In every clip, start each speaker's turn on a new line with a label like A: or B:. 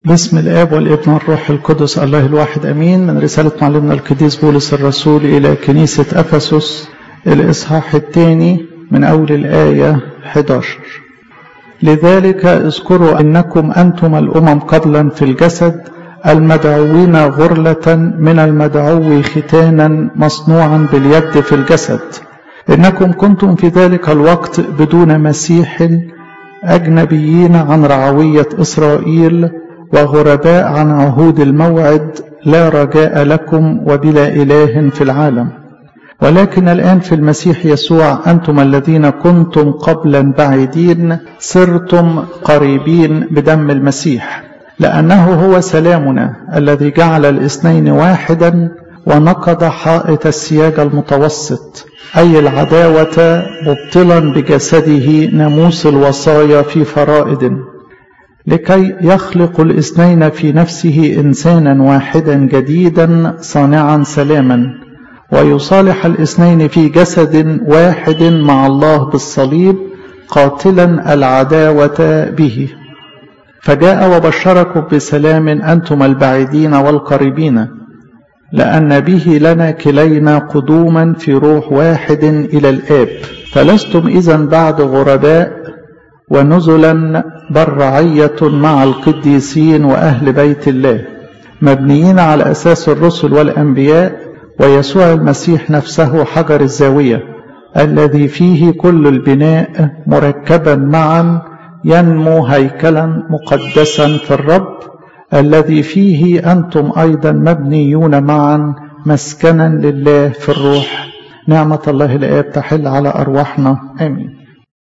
A: باسم الآب والابن والروح القدس الله الواحد أمين من رسالة معلمنا القديس بولس الرسول إلى كنيسة أفسس الإصحاح الثاني من أول الآية 11 لذلك اذكروا أنكم أنتم الأمم قبلا في الجسد المدعوين غرلة من المدعو ختانا مصنوعا باليد في الجسد إنكم كنتم في ذلك الوقت بدون مسيح أجنبيين عن رعوية إسرائيل وغرباء عن عهود الموعد لا رجاء لكم وبلا إله في العالم ولكن الآن في المسيح يسوع أنتم الذين كنتم قبلا بعيدين صرتم قريبين بدم المسيح لأنه هو سلامنا الذي جعل الاثنين واحدا ونقض حائط السياج المتوسط أي العداوة مبطلا بجسده ناموس الوصايا في فرائد لكي يخلق الاثنين في نفسه إنسانا واحدا جديدا صانعا سلاما ويصالح الاثنين في جسد واحد مع الله بالصليب قاتلا العداوة به فجاء وبشركم بسلام أنتم البعيدين والقريبين لأن به لنا كلينا قدوما في روح واحد إلى الآب فلستم إذا بعد غرباء ونزلا بل رعية مع القديسين وأهل بيت الله مبنيين على أساس الرسل والأنبياء ويسوع المسيح نفسه حجر الزاوية الذي فيه كل البناء مركبا معا ينمو هيكلا مقدسا في الرب الذي فيه أنتم أيضا مبنيون معا مسكنا لله في الروح نعمة الله الآب تحل على أرواحنا آمين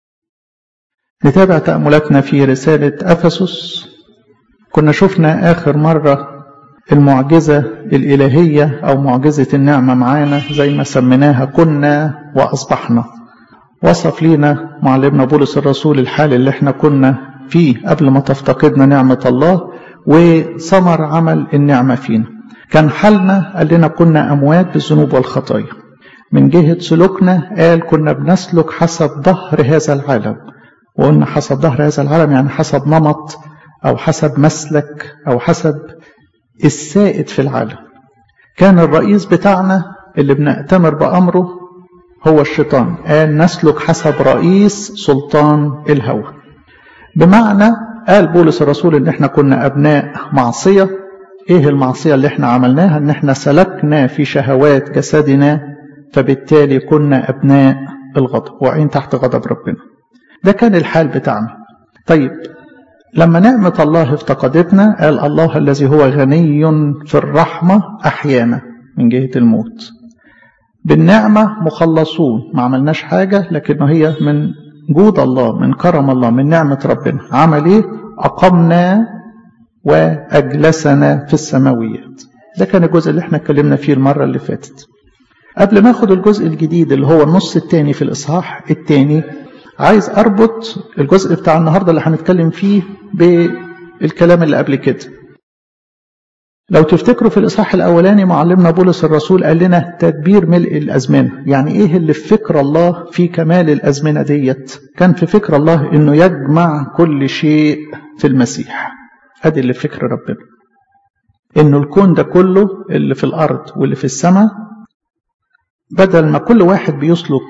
A: نتابع تأملاتنا في رسالة أفسس كنا شفنا آخر مرة المعجزة الإلهية أو معجزة النعمة معانا زي ما سميناها كنا وأصبحنا وصف لينا معلمنا بولس الرسول الحال اللي احنا كنا فيه قبل ما تفتقدنا نعمة الله وثمر عمل النعمة فينا كان حالنا قال لنا كنا أموات بالذنوب والخطايا من جهة سلوكنا قال كنا بنسلك حسب ظهر هذا العالم وقلنا حسب ظهر هذا العالم يعني حسب نمط أو حسب مسلك أو حسب السائد في العالم كان الرئيس بتاعنا اللي بنأتمر بأمره هو الشيطان قال نسلك حسب رئيس سلطان الهوى بمعنى قال بولس الرسول ان احنا كنا ابناء معصيه ايه المعصيه اللي احنا عملناها ان احنا سلكنا في شهوات جسدنا فبالتالي كنا ابناء الغضب واقعين تحت غضب ربنا ده كان الحال بتاعنا طيب لما نعمة الله افتقدتنا قال الله الذي هو غني في الرحمة أحيانا من جهة الموت بالنعمة مخلصون ما عملناش حاجة لكنه هي من جود الله من كرم الله من نعمة ربنا عمل ايه أقمنا وأجلسنا في السماويات ده كان الجزء اللي احنا اتكلمنا فيه المرة اللي فاتت قبل ما اخد الجزء الجديد اللي هو النص الثاني في الإصحاح الثاني عايز أربط الجزء بتاع النهاردة اللي هنتكلم فيه بالكلام اللي قبل كده لو تفتكروا في الإصحاح الأولاني معلمنا بولس الرسول قال لنا تدبير ملء الأزمنة يعني إيه اللي في فكر الله في كمال الأزمنة ديت كان في فكر الله إنه يجمع كل شيء في المسيح أدي اللي في فكر ربنا إنه الكون ده كله اللي في الأرض واللي في السماء بدل ما كل واحد بيسلك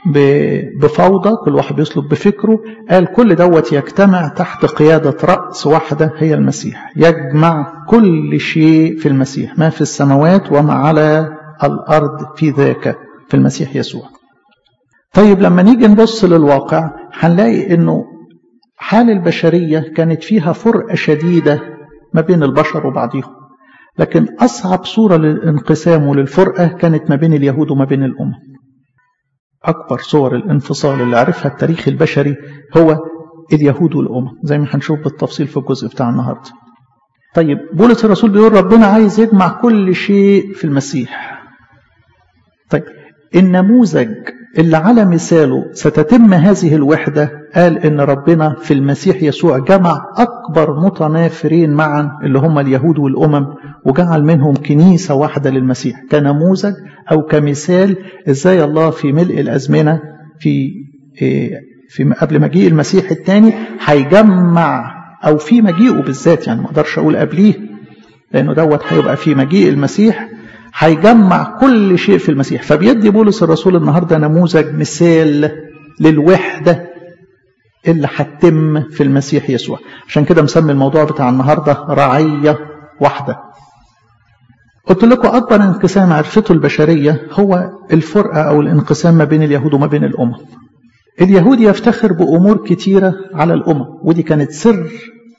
A: بفوضى كل واحد بيسلك بفكره قال كل دوت يجتمع تحت قيادة رأس واحدة هي المسيح يجمع كل شيء في المسيح ما في السماوات وما على الأرض في ذاك في المسيح يسوع طيب لما نيجي نبص للواقع هنلاقي انه حال البشرية كانت فيها فرقة شديدة ما بين البشر وبعضهم لكن أصعب صورة للانقسام وللفرقة كانت ما بين اليهود وما بين الأمم أكبر صور الانفصال اللي عرفها التاريخ البشري هو اليهود والأمم زي ما هنشوف بالتفصيل في الجزء بتاع النهاردة طيب بولس الرسول بيقول ربنا عايز يجمع كل شيء في المسيح طيب النموذج اللي على مثاله ستتم هذه الوحدة قال إن ربنا في المسيح يسوع جمع أكبر متنافرين معا اللي هم اليهود والأمم وجعل منهم كنيسة واحدة للمسيح كنموذج أو كمثال إزاي الله في ملء الأزمنة في في قبل مجيء المسيح الثاني هيجمع أو في مجيئه بالذات يعني ما أقدرش أقول قبليه لأنه دوت هيبقى في مجيء المسيح هيجمع كل شيء في المسيح فبيدي بولس الرسول النهارده نموذج مثال للوحدة اللي هتتم في المسيح يسوع عشان كده مسمي الموضوع بتاع النهارده رعية واحدة قلت لكم أكبر انقسام عرفته البشرية هو الفرقة أو الانقسام ما بين اليهود وما بين الأمم اليهود يفتخر بأمور كتيرة على الأمم ودي كانت سر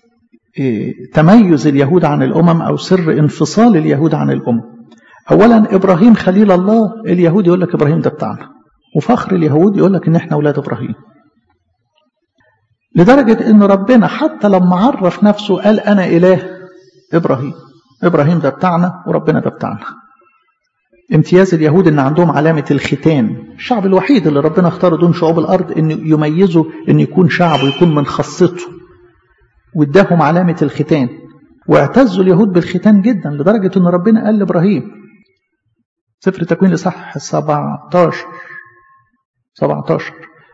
A: تميز اليهود عن الأمم أو سر انفصال اليهود عن الأمم أولا إبراهيم خليل الله اليهود يقول لك إبراهيم ده بتاعنا وفخر اليهود يقول لك إن إحنا أولاد إبراهيم لدرجة إن ربنا حتى لما عرف نفسه قال أنا إله إبراهيم إبراهيم ده بتاعنا وربنا ده بتاعنا امتياز اليهود ان عندهم علامة الختان الشعب الوحيد اللي ربنا اختاره دون شعوب الارض ان يميزه ان يكون شعب ويكون من خاصته واداهم علامة الختان واعتزوا اليهود بالختان جدا لدرجة ان ربنا قال لابراهيم سفر تكوين لصح 17 17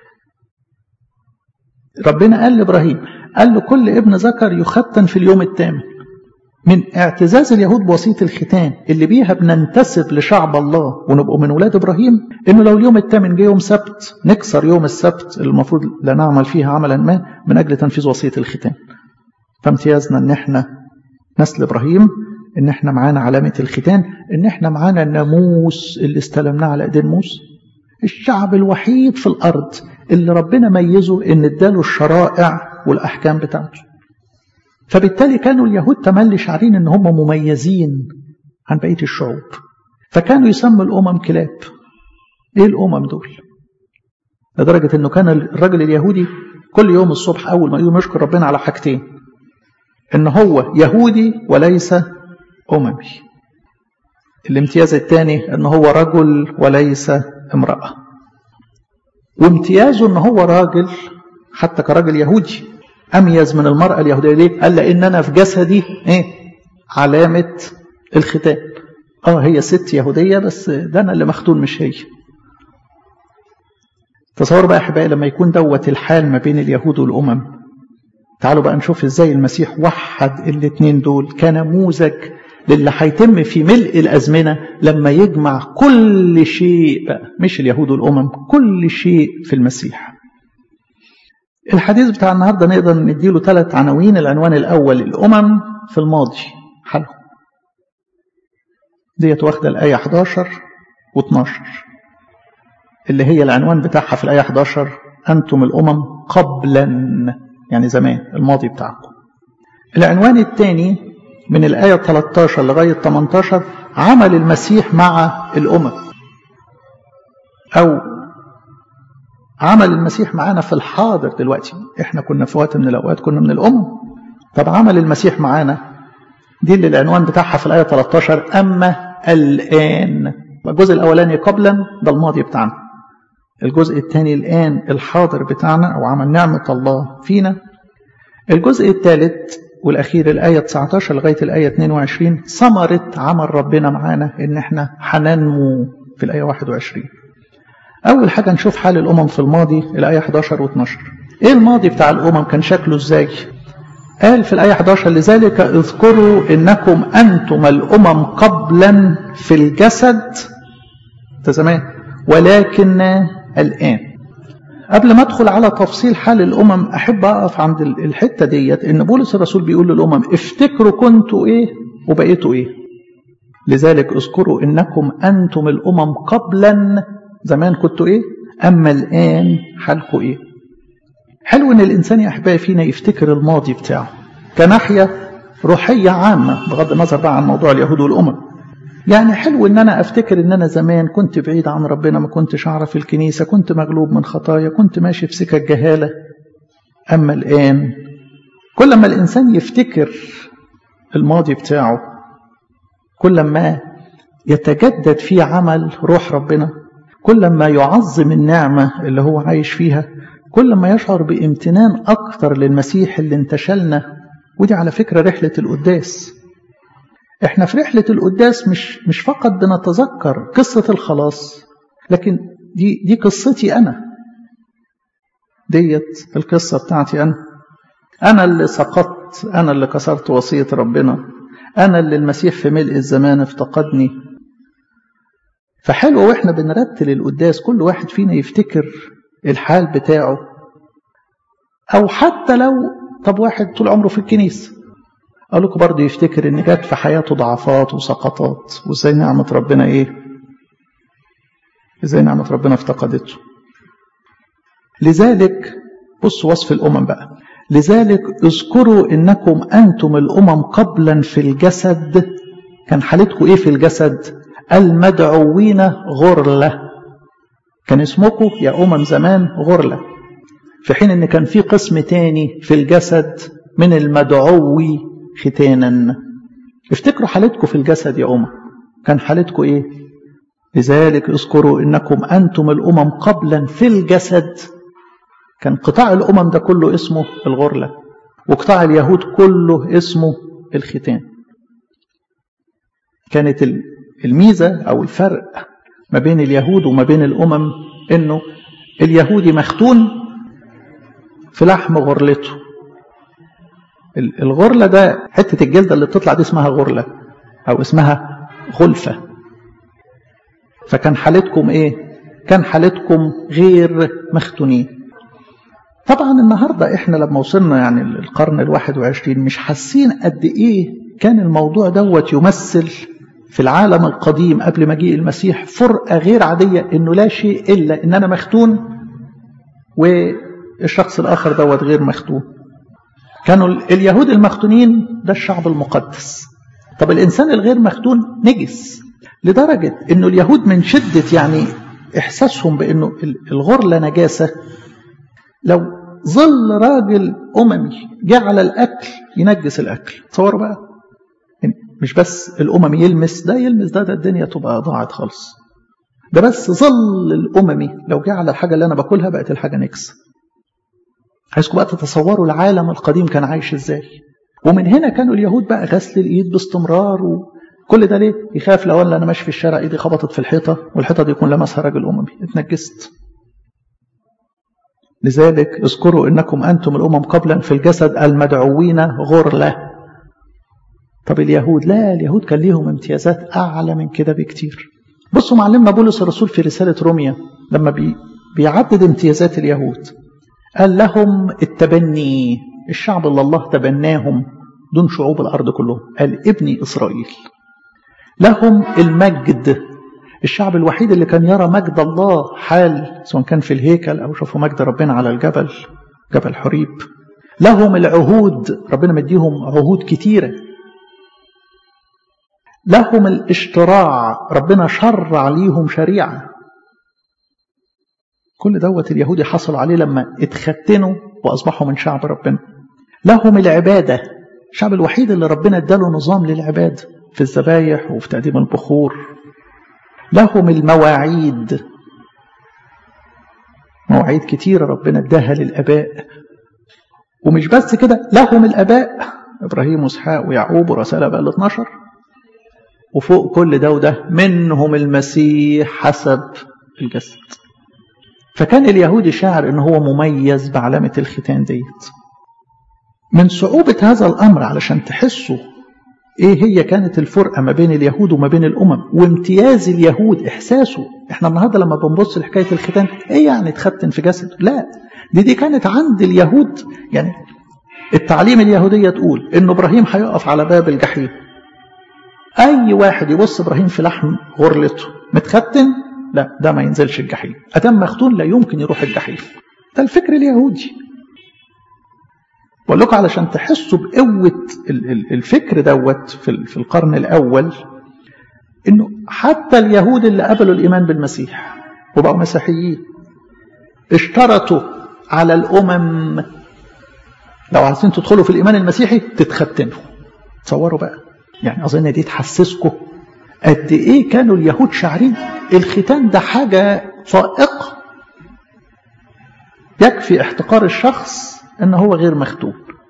A: ربنا قال لابراهيم قال له كل ابن ذكر يختن في اليوم الثامن من اعتزاز اليهود بوصية الختان اللي بيها بننتسب لشعب الله ونبقوا من ولاد إبراهيم إنه لو اليوم الثامن جه يوم سبت نكسر يوم السبت اللي المفروض لا نعمل فيها عملا ما من أجل تنفيذ وصية الختان فامتيازنا إن إحنا نسل إبراهيم إن إحنا معانا علامة الختان إن إحنا معانا الناموس اللي استلمناه على إيدين موسى الشعب الوحيد في الأرض اللي ربنا ميزه إن اداله الشرائع والأحكام بتاعته فبالتالي كانوا اليهود تملي شعرين ان هم مميزين عن بقيه الشعوب فكانوا يسموا الامم كلاب ايه الامم دول لدرجه انه كان الرجل اليهودي كل يوم الصبح اول ما يقوم يشكر ربنا على حاجتين ان هو يهودي وليس اممي الامتياز الثاني ان هو رجل وليس امراه وامتيازه ان هو راجل حتى كراجل يهودي أميز من المرأة اليهودية ليه؟ قال لأن أنا في جسدي إيه؟ علامة الختان آه هي ست يهودية بس ده أنا اللي مختون مش هي تصور بقى أحبائي لما يكون دوت الحال ما بين اليهود والأمم تعالوا بقى نشوف إزاي المسيح وحد الاتنين دول كنموذج للي هيتم في ملء الأزمنة لما يجمع كل شيء بقى مش اليهود والأمم كل شيء في المسيح الحديث بتاع النهاردة نقدر نديله ثلاث عناوين العنوان الأول الأمم في الماضي حلو ديت واخدة الآية 11 و12 اللي هي العنوان بتاعها في الآية 11 أنتم الأمم قبلا يعني زمان الماضي بتاعكم العنوان الثاني من الآية 13 لغاية 18 عمل المسيح مع الأمم أو عمل المسيح معانا في الحاضر دلوقتي احنا كنا في وقت من الاوقات كنا من الامم طب عمل المسيح معانا دي اللي العنوان بتاعها في الايه 13 اما الان الجزء الاولاني قبلا ده الماضي بتاعنا الجزء الثاني الان الحاضر بتاعنا او عمل نعمه الله فينا الجزء الثالث والاخير الايه 19 لغايه الايه 22 ثمره عمل ربنا معانا ان احنا هننمو في الايه 21 أول حاجة نشوف حال الأمم في الماضي الآية 11 و 12 إيه الماضي بتاع الأمم كان شكله إزاي قال في الآية 11 لذلك اذكروا إنكم أنتم الأمم قبلا في الجسد ده زمان ولكن الآن قبل ما أدخل على تفصيل حال الأمم أحب أقف عند الحتة ديت إن بولس الرسول بيقول للأمم افتكروا كنتوا إيه وبقيتوا إيه لذلك اذكروا إنكم أنتم الأمم قبلا زمان كنتوا ايه اما الان حالكم ايه حلو ان الانسان يا احبائي فينا يفتكر الماضي بتاعه كناحيه روحيه عامه بغض النظر بقى عن موضوع اليهود والامم يعني حلو ان انا افتكر ان انا زمان كنت بعيد عن ربنا ما كنتش اعرف الكنيسه كنت مغلوب من خطايا كنت ماشي في سكك جهاله اما الان كل ما الانسان يفتكر الماضي بتاعه كل ما يتجدد فيه عمل روح ربنا كل ما يعظم النعمة اللي هو عايش فيها كل ما يشعر بامتنان أكتر للمسيح اللي انتشلنا ودي على فكرة رحلة القداس احنا في رحلة القداس مش مش فقط بنتذكر قصة الخلاص لكن دي دي قصتي أنا ديت القصة بتاعتي أنا أنا اللي سقطت أخطأت أنا اللي كسرت وصية ربنا أنا اللي المسيح في ملء الزمان افتقدني فحلو وإحنا بنرتل القداس كل واحد فينا يفتكر الحال بتاعه أو حتى لو طب واحد طول عمره في الكنيسة أقول لكم برضه يفتكر إن جت في حياته ضعفات وسقطات وإزاي نعمة ربنا إيه إزاي نعمة ربنا افتقدته لذلك بص وصف الأمم بقى لذلك اذكروا إنكم أنتم الأمم قبلا في الجسد كان حالتكم إيه في الجسد المدعوين غرلة كان اسمكم يا أمم زمان غرلة في حين إن كان في قسم تاني في الجسد من المدعوي ختانا افتكروا حالتكم في الجسد يا أمم كان حالتكم إيه لذلك اذكروا إنكم أنتم الأمم قبلا في الجسد كان قطاع الأمم ده كله اسمه الغرلة وقطاع اليهود كله اسمه الختان كانت الميزة أو الفرق ما بين اليهود وما بين الأمم إنه اليهودي مختون في لحم غرلته الغرلة ده حتة الجلدة اللي بتطلع دي اسمها غرلة أو اسمها غلفة فكان حالتكم إيه؟ كان حالتكم غير مختونين طبعا النهاردة احنا لما وصلنا يعني القرن الواحد وعشرين مش حاسين قد ايه كان الموضوع دوت يمثل في العالم القديم قبل مجيء المسيح فرقة غير عادية انه لا شيء الا ان انا مختون والشخص الاخر دوت غير مختون كانوا اليهود المختونين ده الشعب المقدس طب الانسان الغير مختون نجس لدرجة انه اليهود من شدة يعني احساسهم بانه الغرلة نجاسة لو ظل راجل أممي جه على الأكل ينجس الأكل تصوروا بقى مش بس الأممي يلمس ده يلمس ده ده الدنيا تبقى ضاعت خالص ده بس ظل الأممي لو جه على الحاجة اللي أنا باكلها بقت الحاجة نجسة عايزكم بقى تتصوروا العالم القديم كان عايش ازاي ومن هنا كانوا اليهود بقى غسل الإيد باستمرار وكل ده ليه يخاف لو أنا ماشي في الشارع إيدي خبطت في الحيطة والحيطة دي يكون لمسها راجل أممي اتنجست لذلك اذكروا انكم انتم الامم قبلا في الجسد المدعوين غرله طب اليهود لا اليهود كان ليهم امتيازات اعلى من كده بكتير بصوا معلمنا بولس الرسول في رساله روميا لما بي بيعدد امتيازات اليهود قال لهم التبني الشعب اللي الله تبناهم دون شعوب الارض كلهم قال ابني اسرائيل لهم المجد الشعب الوحيد اللي كان يرى مجد الله حال سواء كان في الهيكل أو شافوا مجد ربنا على الجبل جبل حريب لهم العهود ربنا مديهم عهود كتيرة لهم الاشتراع ربنا شرع ليهم شريعة كل دوت اليهودي حصلوا عليه لما اتختنوا وأصبحوا من شعب ربنا لهم العبادة الشعب الوحيد اللي ربنا اداله نظام للعبادة في الذبايح وفي تقديم البخور لهم المواعيد مواعيد كتيرة ربنا اداها للآباء ومش بس كده لهم الآباء إبراهيم وإسحاق ويعقوب ورسالة بقى ال 12 وفوق كل ده وده منهم المسيح حسب الجسد فكان اليهودي شاعر ان هو مميز بعلامة الختان ديت من صعوبة هذا الأمر علشان تحسوا ايه هي كانت الفرقه ما بين اليهود وما بين الامم وامتياز اليهود احساسه احنا النهارده لما بنبص لحكايه الختان ايه يعني تختن في جسد لا دي دي كانت عند اليهود يعني التعليم اليهوديه تقول ان ابراهيم هيقف على باب الجحيم اي واحد يبص ابراهيم في لحم غرلته متختن لا ده ما ينزلش الجحيم ادم مختون لا يمكن يروح الجحيم ده الفكر اليهودي بقول لكم علشان تحسوا بقوة الفكر دوت في القرن الأول إنه حتى اليهود اللي قبلوا الإيمان بالمسيح وبقوا مسيحيين اشترطوا على الأمم لو عايزين تدخلوا في الإيمان المسيحي تتختنوا تصوروا بقى يعني أظن دي تحسسكم قد إيه كانوا اليهود شاعرين الختان ده حاجة فائقة يكفي احتقار الشخص ان هو غير مختون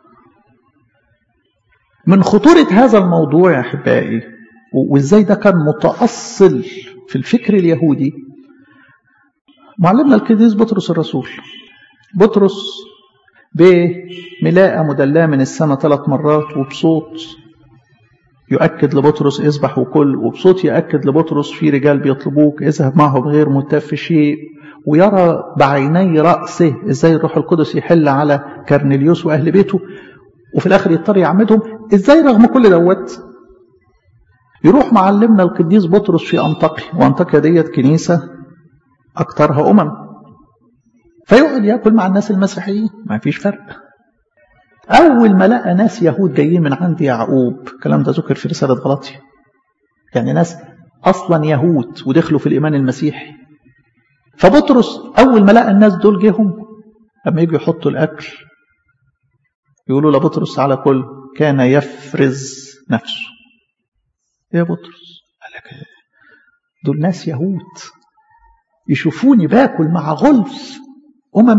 A: من خطورة هذا الموضوع يا أحبائي وإزاي ده كان متأصل في الفكر اليهودي معلمنا القديس بطرس الرسول بطرس بملاءة مدلاة من السماء ثلاث مرات وبصوت يؤكد لبطرس اذبح وكل وبصوت يأكد لبطرس في رجال بيطلبوك اذهب معهم غير متف في شيء ويرى بعيني رأسه ازاي الروح القدس يحل على كرنيليوس وأهل بيته وفي الآخر يضطر يعمدهم ازاي رغم كل دوت يروح معلمنا القديس بطرس في أنطاكيا وأنطاكيا ديت كنيسة أكثرها أمم فيقعد ياكل مع الناس المسيحيين ما فيش فرق أول ما لقى ناس يهود جايين من عند يعقوب الكلام ده ذكر في رسالة غلطية يعني ناس أصلا يهود ودخلوا في الإيمان المسيحي فبطرس أول ما لقى الناس دول جيهم لما يجوا يحطوا الأكل يقولوا لبطرس على كل كان يفرز نفسه يا بطرس قال لك دول ناس يهود يشوفوني باكل مع غلف أمم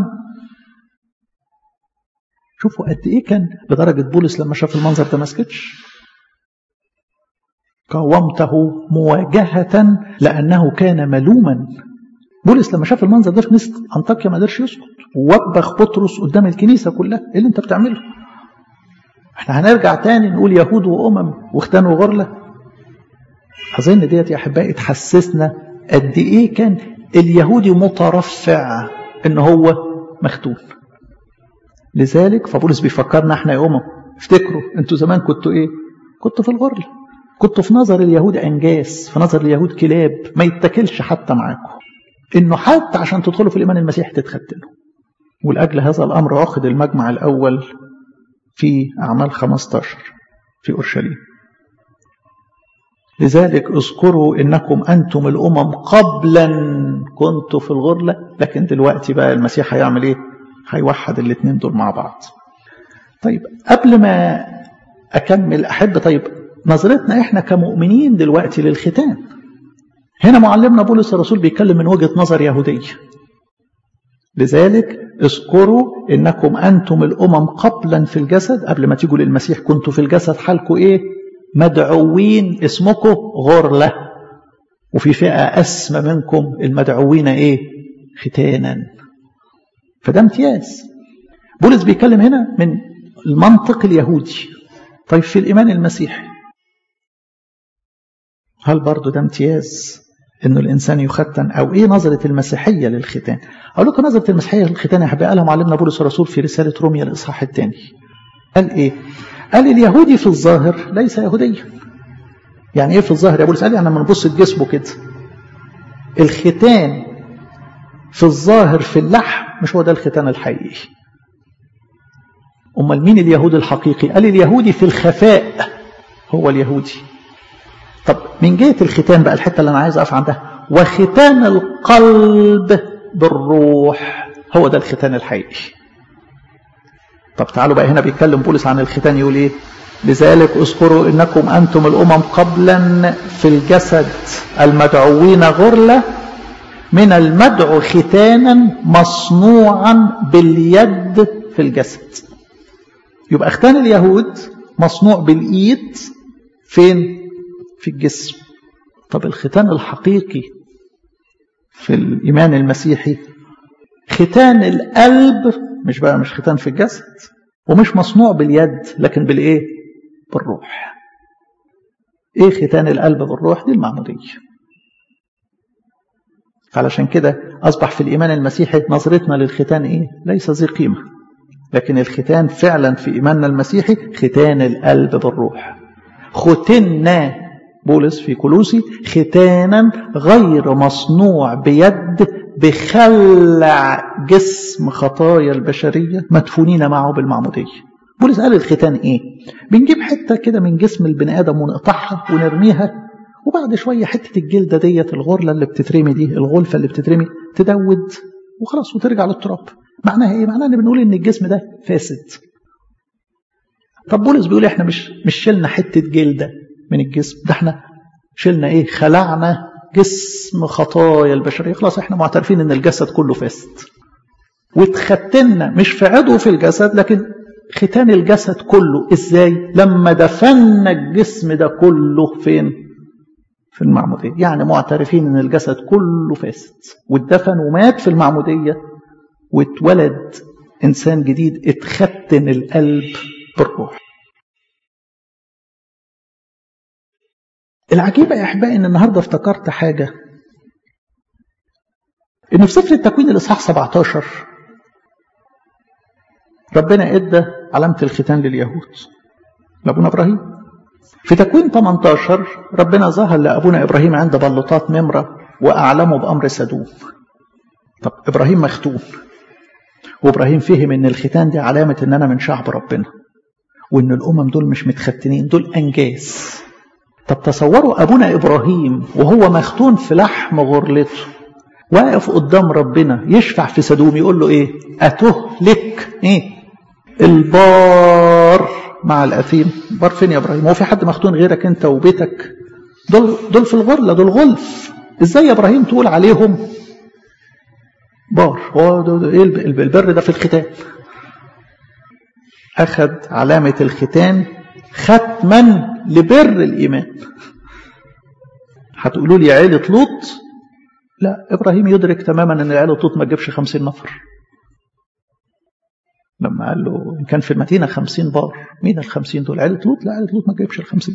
A: شوفوا قد إيه كان لدرجة بولس لما شاف المنظر ده ما سكتش قاومته مواجهة لأنه كان ملوما بولس لما شاف المنظر ده في كنيسة أنطاكيا ما قدرش يسكت ووبخ بطرس قدام الكنيسة كلها إيه اللي أنت بتعمله؟ احنا هنرجع تاني نقول يهود وأمم واختان وغرلة أظن ديت يا أحبائي تحسسنا قد إيه كان اليهودي مترفع إن هو مختون لذلك فبولس بيفكرنا احنا يا أمم افتكروا انتوا زمان كنتوا ايه كنتوا في الغرل كنتوا في نظر اليهود انجاس في نظر اليهود كلاب ما يتكلش حتى معاكم انه حتى عشان تدخلوا في الايمان المسيحي تتختنوا ولاجل هذا الامر عقد المجمع الاول في اعمال 15 في اورشليم لذلك اذكروا انكم انتم الامم قبلا كنتوا في الغرله لكن دلوقتي بقى المسيح هيعمل ايه هيوحد الاثنين دول مع بعض طيب قبل ما اكمل احب طيب نظرتنا احنا كمؤمنين دلوقتي للختان هنا معلمنا بولس الرسول بيتكلم من وجهه نظر يهوديه لذلك اذكروا انكم انتم الامم قبلا في الجسد قبل ما تيجوا للمسيح كنتوا في الجسد حالكم ايه مدعوين اسمكم غرله وفي فئه اسمى منكم المدعوين ايه ختانا فده امتياز بولس بيتكلم هنا من المنطق اليهودي طيب في الإيمان المسيحي هل برضو ده امتياز انه الانسان يختن او ايه نظره المسيحيه للختان اقول لكم نظره المسيحيه للختان يا حبايبي قالها معلمنا بولس الرسول في رساله روميا الاصحاح الثاني قال ايه قال اليهودي في الظاهر ليس يهوديا يعني ايه في الظاهر يا بولس قال يعني لما نبص لجسمه كده الختان في الظاهر في اللحم مش هو ده الختان الحقيقي امال مين اليهود الحقيقي قال اليهودي في الخفاء هو اليهودي طب من جهه الختان بقى الحته اللي انا عايز اقف عندها وختان القلب بالروح هو ده الختان الحقيقي طب تعالوا بقى هنا بيتكلم بولس عن الختان يقول ايه لذلك اذكروا انكم انتم الامم قبلا في الجسد المدعوين غرله من المدعو ختانا مصنوعا باليد في الجسد يبقى ختان اليهود مصنوع بالايد فين في الجسم طب الختان الحقيقي في الايمان المسيحي ختان القلب مش بقى مش ختان في الجسد ومش مصنوع باليد لكن بالايه بالروح ايه ختان القلب بالروح دي المعموديه علشان كده أصبح في الإيمان المسيحي نظرتنا للختان إيه؟ ليس ذي قيمة لكن الختان فعلا في إيماننا المسيحي ختان القلب بالروح ختنا بولس في كلوسي ختانا غير مصنوع بيد بخلع جسم خطايا البشرية مدفونين معه بالمعمودية بولس قال الختان ايه بنجيب حتة كده من جسم البني آدم ونقطعها ونرميها وبعد شوية حتة الجلدة ديت الغرلة اللي بتترمي دي الغلفة اللي بتترمي تدود وخلاص وترجع للتراب معناها ايه؟ معناها ان بنقول ان الجسم ده فاسد طب بولس بيقول احنا مش مش شلنا حتة جلدة من الجسم ده احنا شلنا ايه؟ خلعنا جسم خطايا البشرية خلاص احنا معترفين ان الجسد كله فاسد واتختنا مش في عضو في الجسد لكن ختان الجسد كله ازاي؟ لما دفنا الجسم ده كله فين؟ في المعمودية يعني معترفين ان الجسد كله فاسد واتدفن ومات في المعمودية واتولد إنسان جديد اتختن القلب بالروح العجيبة يا أحبائي إن النهاردة افتكرت حاجة إن في سفر التكوين الإصحاح 17 ربنا إدى علامة الختان لليهود لأبونا إبراهيم في تكوين 18 ربنا ظهر لأبونا إبراهيم عند بلوطات ممرة وأعلمه بأمر سدوم طب إبراهيم مختون وإبراهيم فهم إن الختان دي علامة إن أنا من شعب ربنا وإن الأمم دول مش متختنين دول أنجاز طب تصوروا أبونا إبراهيم وهو مختون في لحم غرلته واقف قدام ربنا يشفع في سدوم يقول له إيه أتهلك إيه البار مع الأثيم بار فين يا إبراهيم هو في حد مختون غيرك أنت وبيتك دول, دول في الغرلة دول غلف إزاي يا إبراهيم تقول عليهم بار هو إيه البر ده في الختان أخذ علامة الختان ختما لبر الإيمان هتقولوا لي عيلة لوط لا إبراهيم يدرك تماما أن عيلة لوط ما تجيبش خمسين نفر لما قال له إن كان في المدينة خمسين بار مين الخمسين دول عيلة لوط لا عيلة لوط ما تجيبش الخمسين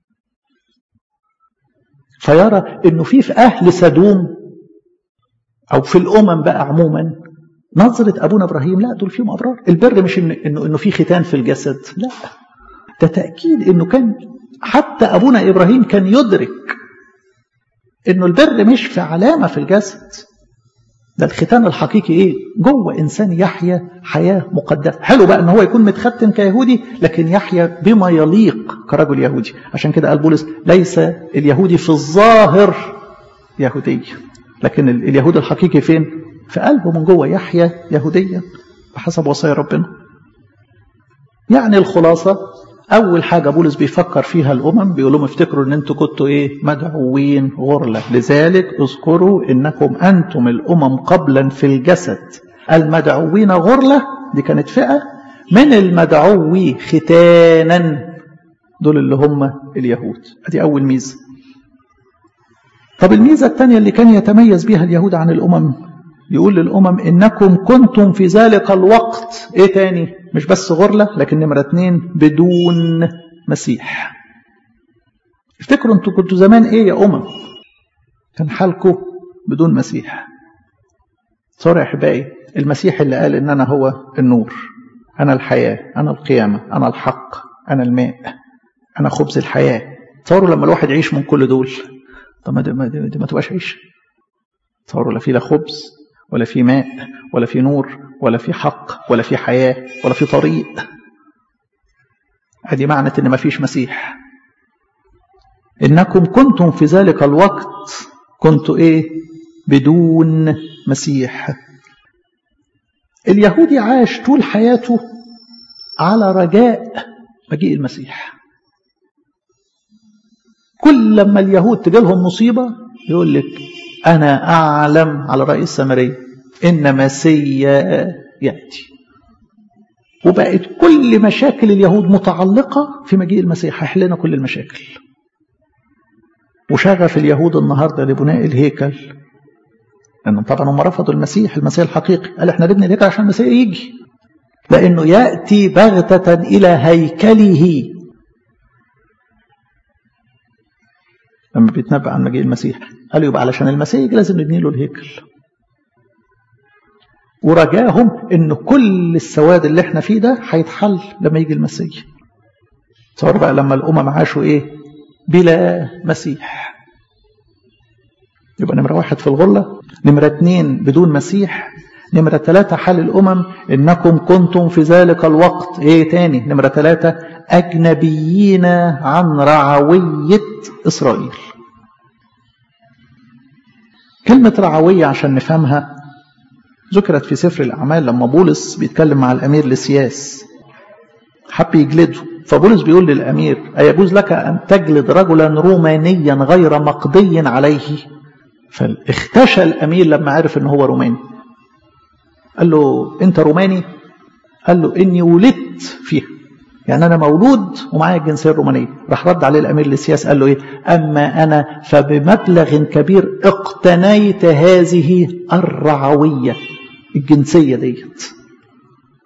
A: فيرى أنه في في أهل سدوم أو في الأمم بقى عموما نظرة أبونا إبراهيم لا دول فيهم أبرار البر مش إنه, إنه, إنه في ختان في الجسد لا ده تأكيد إنه كان حتى أبونا إبراهيم كان يدرك إنه البر مش في علامة في الجسد ده الختان الحقيقي إيه جوه إنسان يحيا حياة مقدسة حلو بقى إن هو يكون متختم كيهودي لكن يحيا بما يليق كرجل يهودي عشان كده قال بولس ليس اليهودي في الظاهر يهودي لكن اليهود الحقيقي فين في قلبه من جوه يحيا يهوديا بحسب وصايا ربنا يعني الخلاصة أول حاجة بولس بيفكر فيها الأمم بيقول لهم افتكروا إن أنتوا كنتوا إيه مدعوين غرلة لذلك اذكروا إنكم أنتم الأمم قبلا في الجسد المدعوين غرلة دي كانت فئة من المدعوي ختانا دول اللي هم اليهود ادي أول ميزة طب الميزة الثانية اللي كان يتميز بها اليهود عن الأمم يقول للأمم إنكم كنتم في ذلك الوقت إيه تاني مش بس غرلة لكن نمرة اتنين بدون مسيح افتكروا انتوا كنتوا زمان ايه يا أمم كان حالكم بدون مسيح صار يا أحبائي المسيح اللي قال إن أنا هو النور أنا الحياة أنا القيامة أنا الحق أنا الماء أنا خبز الحياة تصوروا لما الواحد يعيش من كل دول طب ما دي ما, دي ما تبقاش عيش تصوروا لا في لا خبز ولا في ماء ولا في نور ولا في حق ولا في حياة ولا في طريق ادي معنى ان ما فيش مسيح انكم كنتم في ذلك الوقت كنتوا ايه بدون مسيح اليهودي عاش طول حياته على رجاء مجيء المسيح كل لما اليهود تجيلهم مصيبة يقول لك أنا أعلم على رأي السامرية إن مسيا يأتي وبقت كل مشاكل اليهود متعلقة في مجيء المسيح هيحلنا كل المشاكل وشغف اليهود النهاردة لبناء الهيكل لأنهم طبعا هم رفضوا المسيح المسيح الحقيقي قال احنا نبني الهيكل عشان المسيح يجي لأنه يأتي بغتة إلى هيكله لما بيتنبأ عن مجيء المسيح قال يبقى علشان المسيح يجي لازم نبني له الهيكل ورجاهم ان كل السواد اللي احنا فيه ده هيتحل لما يجي المسيح تصور بقى لما الامم عاشوا ايه بلا مسيح يبقى نمرة واحد في الغلة نمرة اتنين بدون مسيح نمرة ثلاثة حال الأمم إنكم كنتم في ذلك الوقت إيه تاني نمرة ثلاثة أجنبيين عن رعوية إسرائيل كلمة رعوية عشان نفهمها ذكرت في سفر الأعمال لما بولس بيتكلم مع الأمير لسياس حب يجلده فبولس بيقول للأمير أيجوز لك أن تجلد رجلا رومانيا غير مقضي عليه فاختشى الأمير لما عرف أنه هو روماني قال له أنت روماني قال له إني ولدت فيها يعني أنا مولود ومعايا الجنسية الرومانية راح رد عليه الأمير للسياس قال له إيه أما أنا فبمبلغ كبير اقتنيت هذه الرعوية الجنسية ديت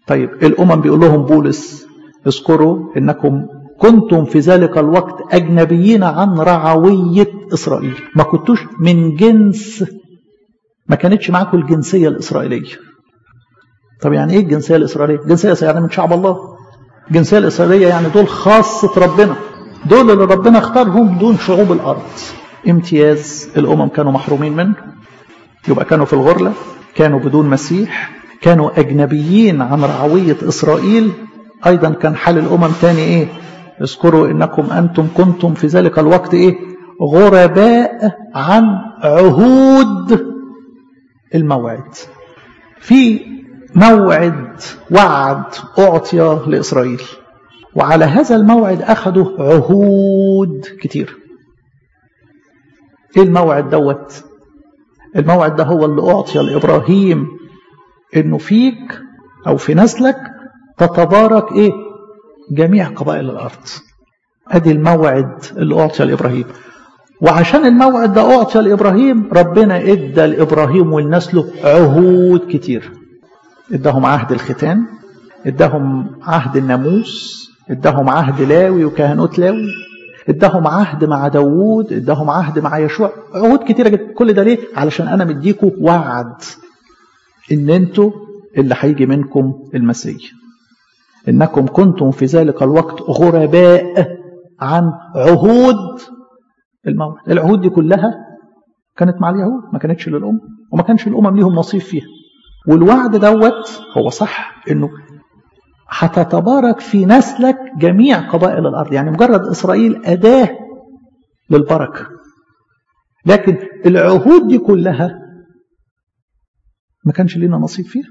A: طيب الأمم بيقول لهم بولس اذكروا إنكم كنتم في ذلك الوقت أجنبيين عن رعوية إسرائيل ما كنتوش من جنس ما كانتش معاكم الجنسية الإسرائيلية طب يعني إيه الجنسية الإسرائيلية الجنسية يعني من شعب الله الجنسية الإسرائيلية يعني دول خاصة ربنا دول اللي ربنا اختارهم دون شعوب الأرض امتياز الأمم كانوا محرومين منه يبقى كانوا في الغرلة كانوا بدون مسيح كانوا أجنبيين عن رعوية إسرائيل أيضا كان حال الأمم تاني إيه اذكروا إنكم أنتم كنتم في ذلك الوقت إيه غرباء عن عهود الموعد في موعد وعد أعطي لإسرائيل وعلى هذا الموعد أخذوا عهود كتير إيه الموعد دوت الموعد ده هو اللي أعطي لإبراهيم إنه فيك أو في نسلك تتبارك إيه جميع قبائل الأرض أدي الموعد اللي أعطي لإبراهيم وعشان الموعد ده أعطي لإبراهيم ربنا إدى لإبراهيم ولنسله عهود كتير اداهم عهد الختان اداهم عهد الناموس اداهم عهد لاوي وكهنوت لاوي اداهم عهد مع داوود اداهم عهد مع يشوع عهود كتيره جدا كل ده ليه علشان انا مديكم وعد ان انتوا اللي هيجي منكم المسيح انكم كنتم في ذلك الوقت غرباء عن عهود الموعد العهود دي كلها كانت مع اليهود ما كانتش للأمم وما كانش الأمم ليهم نصيب فيها والوعد دوت هو صح انه هتتبارك في نسلك جميع قبائل الارض يعني مجرد اسرائيل اداه للبركه لكن العهود دي كلها ما كانش لينا نصيب فيها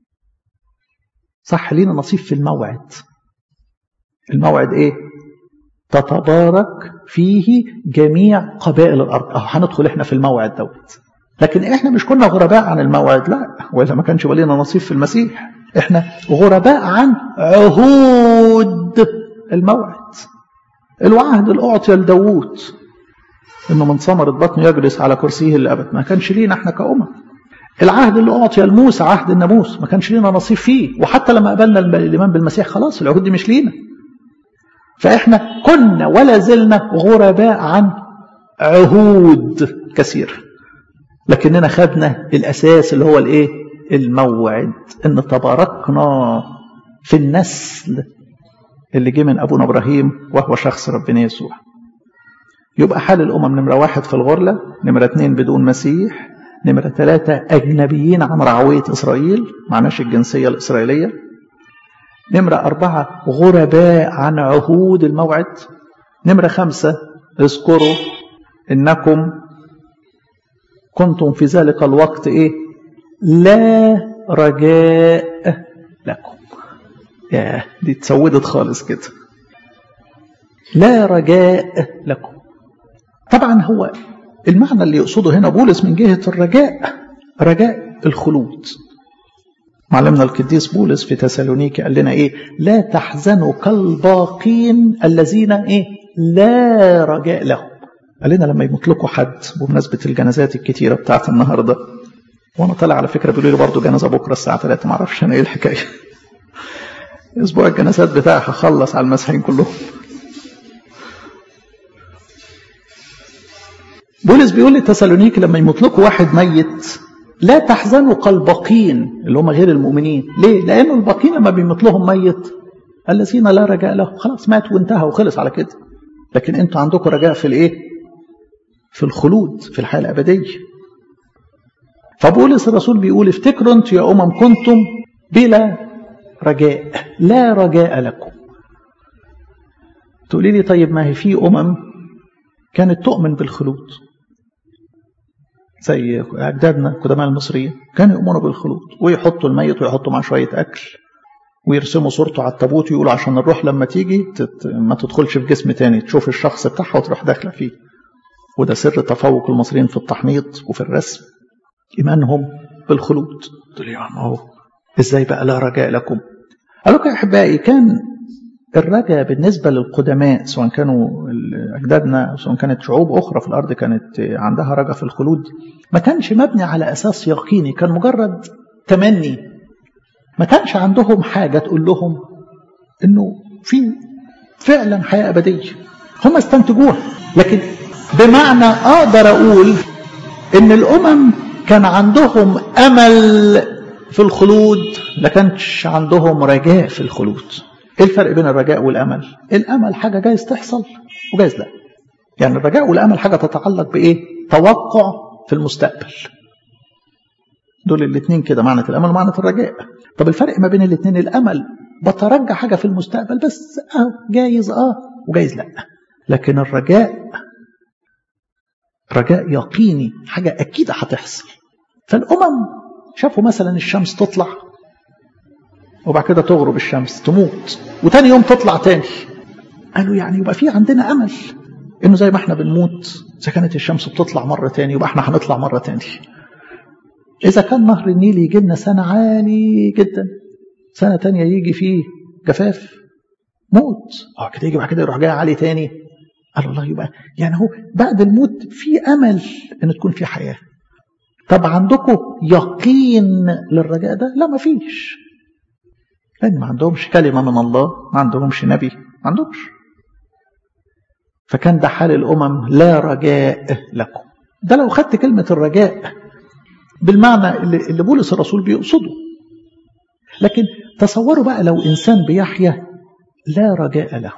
A: صح لينا نصيب في الموعد الموعد ايه تتبارك فيه جميع قبائل الارض اهو هندخل احنا في الموعد دوت لكن احنا مش كنا غرباء عن الموعد لا ولا ما كانش ولينا نصيب في المسيح احنا غرباء عن عهود الموعد الوعد اللي اعطي لداوود انه من ثمرة بطنه يجلس على كرسيه الابد ما كانش لينا احنا كأمم العهد اللي اعطي لموسى عهد الناموس ما كانش لينا نصيب فيه وحتى لما قبلنا الايمان بالمسيح خلاص العهود دي مش لينا فاحنا كنا ولا زلنا غرباء عن عهود كثيره لكننا خدنا الأساس اللي هو الإيه الموعد إن تباركنا في النسل اللي جه من أبونا إبراهيم وهو شخص ربنا يسوع يبقى حال الأمم نمرة واحد في الغرلة نمرة اتنين بدون مسيح نمرة ثلاثة أجنبيين عن رعوية إسرائيل معناش الجنسية الإسرائيلية نمرة أربعة غرباء عن عهود الموعد نمرة خمسة اذكروا إنكم كنتم في ذلك الوقت ايه لا رجاء لكم يا دي اتسودت خالص كده لا رجاء لكم طبعا هو المعنى اللي يقصده هنا بولس من جهة الرجاء رجاء الخلود معلمنا القديس بولس في تسالونيكي قال لنا ايه لا تحزنوا كالباقين الذين ايه لا رجاء لهم قال لنا لما يمطلقوا حد بمناسبة الجنازات الكتيرة بتاعت النهاردة وانا طالع على فكرة بيقولوا لي برضه جنازة بكرة الساعة 3 ما اعرفش انا ايه الحكاية اسبوع الجنازات بتاعي هخلص على المسيحيين كلهم بولس بيقول لتسالونيكي لما يمطلقوا واحد ميت لا تحزنوا كالباقين اللي هم غير المؤمنين ليه؟ لأنه الباقين لما بيمطلهم ميت الذين لا رجاء لهم خلاص مات وانتهى وخلص على كده لكن انتوا عندكم رجاء في الايه؟ في الخلود في الحياة الأبدية فبولس الرسول بيقول افتكروا انتوا يا أمم كنتم بلا رجاء لا رجاء لكم تقولي لي طيب ما هي في أمم كانت تؤمن بالخلود زي أجدادنا القدماء المصريين كانوا يؤمنوا بالخلود ويحطوا الميت ويحطوا معاه شوية أكل ويرسموا صورته على التابوت ويقولوا عشان الروح لما تيجي تت... ما تدخلش في جسم تاني تشوف الشخص بتاعها وتروح داخله فيه وده سر تفوق المصريين في التحنيط وفي الرسم إيمانهم بالخلود قلت له يا عم اهو ازاي بقى لا رجاء لكم قال لكم يا احبائي كان الرجاء بالنسبه للقدماء سواء كانوا اجدادنا سواء كانت شعوب اخرى في الارض كانت عندها رجاء في الخلود ما كانش مبني على اساس يقيني كان مجرد تمني ما كانش عندهم حاجة تقول لهم انه في فعلا حياة أبدية هم استنتجوها لكن بمعنى أقدر أقول إن الأمم كان عندهم أمل في الخلود ما كانش عندهم رجاء في الخلود إيه الفرق بين الرجاء والأمل الأمل حاجة جايز تحصل وجايز لا يعني الرجاء والأمل حاجة تتعلق بإيه توقع في المستقبل دول الاثنين كده معنى الأمل ومعنى الرجاء طب الفرق ما بين الاثنين الأمل بترجى حاجة في المستقبل بس اه جايز اه وجايز لا لكن الرجاء رجاء يقيني حاجة أكيد هتحصل فالأمم شافوا مثلا الشمس تطلع وبعد كده تغرب الشمس تموت وتاني يوم تطلع تاني قالوا يعني يبقى في عندنا أمل إنه زي ما احنا بنموت إذا كانت الشمس بتطلع مرة تاني يبقى احنا هنطلع مرة تاني إذا كان نهر النيل يجي لنا سنة عالي جدا سنة تانية يجي فيه جفاف موت اه كده يجي بعد كده يروح جاي عالي تاني قال الله يبقى يعني هو بعد الموت في امل ان تكون في حياه طب عندكم يقين للرجاء ده لا ما فيش لان ما عندهمش كلمه من الله ما عندهمش نبي ما عندهمش فكان ده حال الامم لا رجاء لكم ده لو خدت كلمه الرجاء بالمعنى اللي بولس الرسول بيقصده لكن تصوروا بقى لو انسان بيحيا لا رجاء له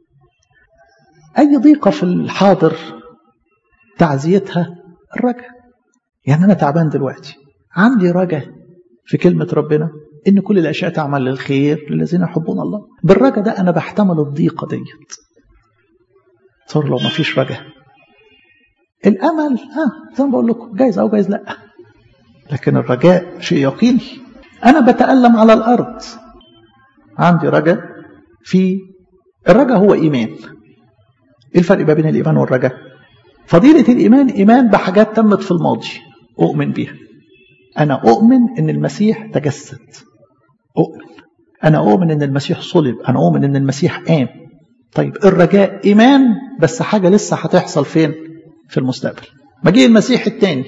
A: أي ضيقة في الحاضر تعزيتها الرجاء يعني أنا تعبان دلوقتي عندي رجاء في كلمة ربنا إن كل الأشياء تعمل للخير للذين يحبون الله بالرجاء ده أنا بحتمل الضيقة ديت صار لو ما فيش رجاء الأمل ها زي ما بقول لكم جايز أو جايز لأ لكن الرجاء شيء يقيني أنا بتألم على الأرض عندي رجاء في الرجاء هو إيمان ايه الفرق ما بين الايمان والرجاء فضيله الايمان ايمان بحاجات تمت في الماضي اؤمن بيها انا اؤمن ان المسيح تجسد اؤمن انا اؤمن ان المسيح صلب انا اؤمن ان المسيح قام طيب الرجاء ايمان بس حاجه لسه هتحصل فين في المستقبل مجيء المسيح الثاني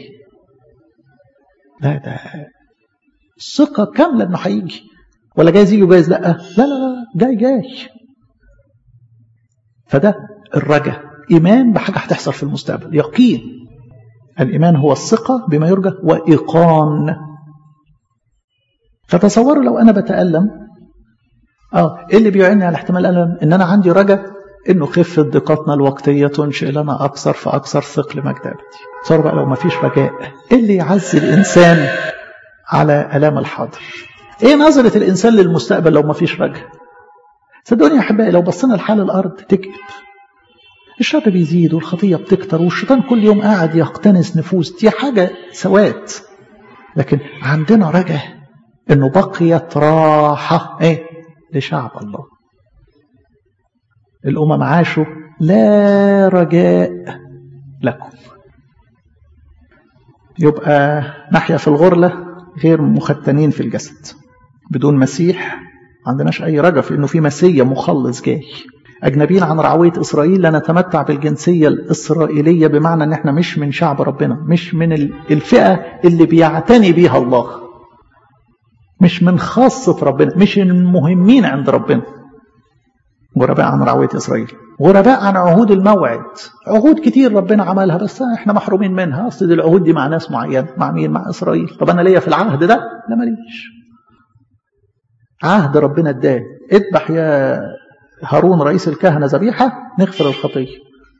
A: لا ده ثقه كامله انه هيجي ولا جايز يجي وجايز لا لا لا لا جاي جاي فده الرجاء إيمان بحاجة هتحصل في المستقبل يقين الإيمان هو الثقة بما يرجى وإيقان فتصوروا لو أنا بتألم آه إيه اللي بيعني على احتمال الألم إن أنا عندي رجاء إنه خفة ضيقتنا الوقتية تنشئ لنا أكثر فأكثر ثقل مجد أبدي تصوروا بقى لو ما فيش رجاء إيه اللي يعزي الإنسان على ألام الحاضر إيه نظرة الإنسان للمستقبل لو ما فيش رجاء صدقوني يا أحبائي لو بصينا لحال الأرض تكئب الشر بيزيد والخطية بتكتر والشيطان كل يوم قاعد يقتنس نفوس دي حاجة سواد لكن عندنا رجاء انه بقيت راحة ايه لشعب الله الأمم عاشوا لا رجاء لكم يبقى نحيا في الغرلة غير مختنين في الجسد بدون مسيح ما عندناش أي رجاء في إنه في مسيا مخلص جاي أجنبيين عن رعوية إسرائيل لا نتمتع بالجنسية الإسرائيلية بمعنى أن احنا مش من شعب ربنا مش من الفئة اللي بيعتني بيها الله مش من خاصة ربنا مش المهمين عند ربنا غرباء عن رعوية إسرائيل غرباء عن عهود الموعد عهود كتير ربنا عملها بس احنا محرومين منها أصل دي العهود دي مع ناس معينة مع مين مع إسرائيل طب أنا ليا في العهد ده لا ماليش عهد ربنا اداه اذبح يا هارون رئيس الكهنة ذبيحة نغفر الخطية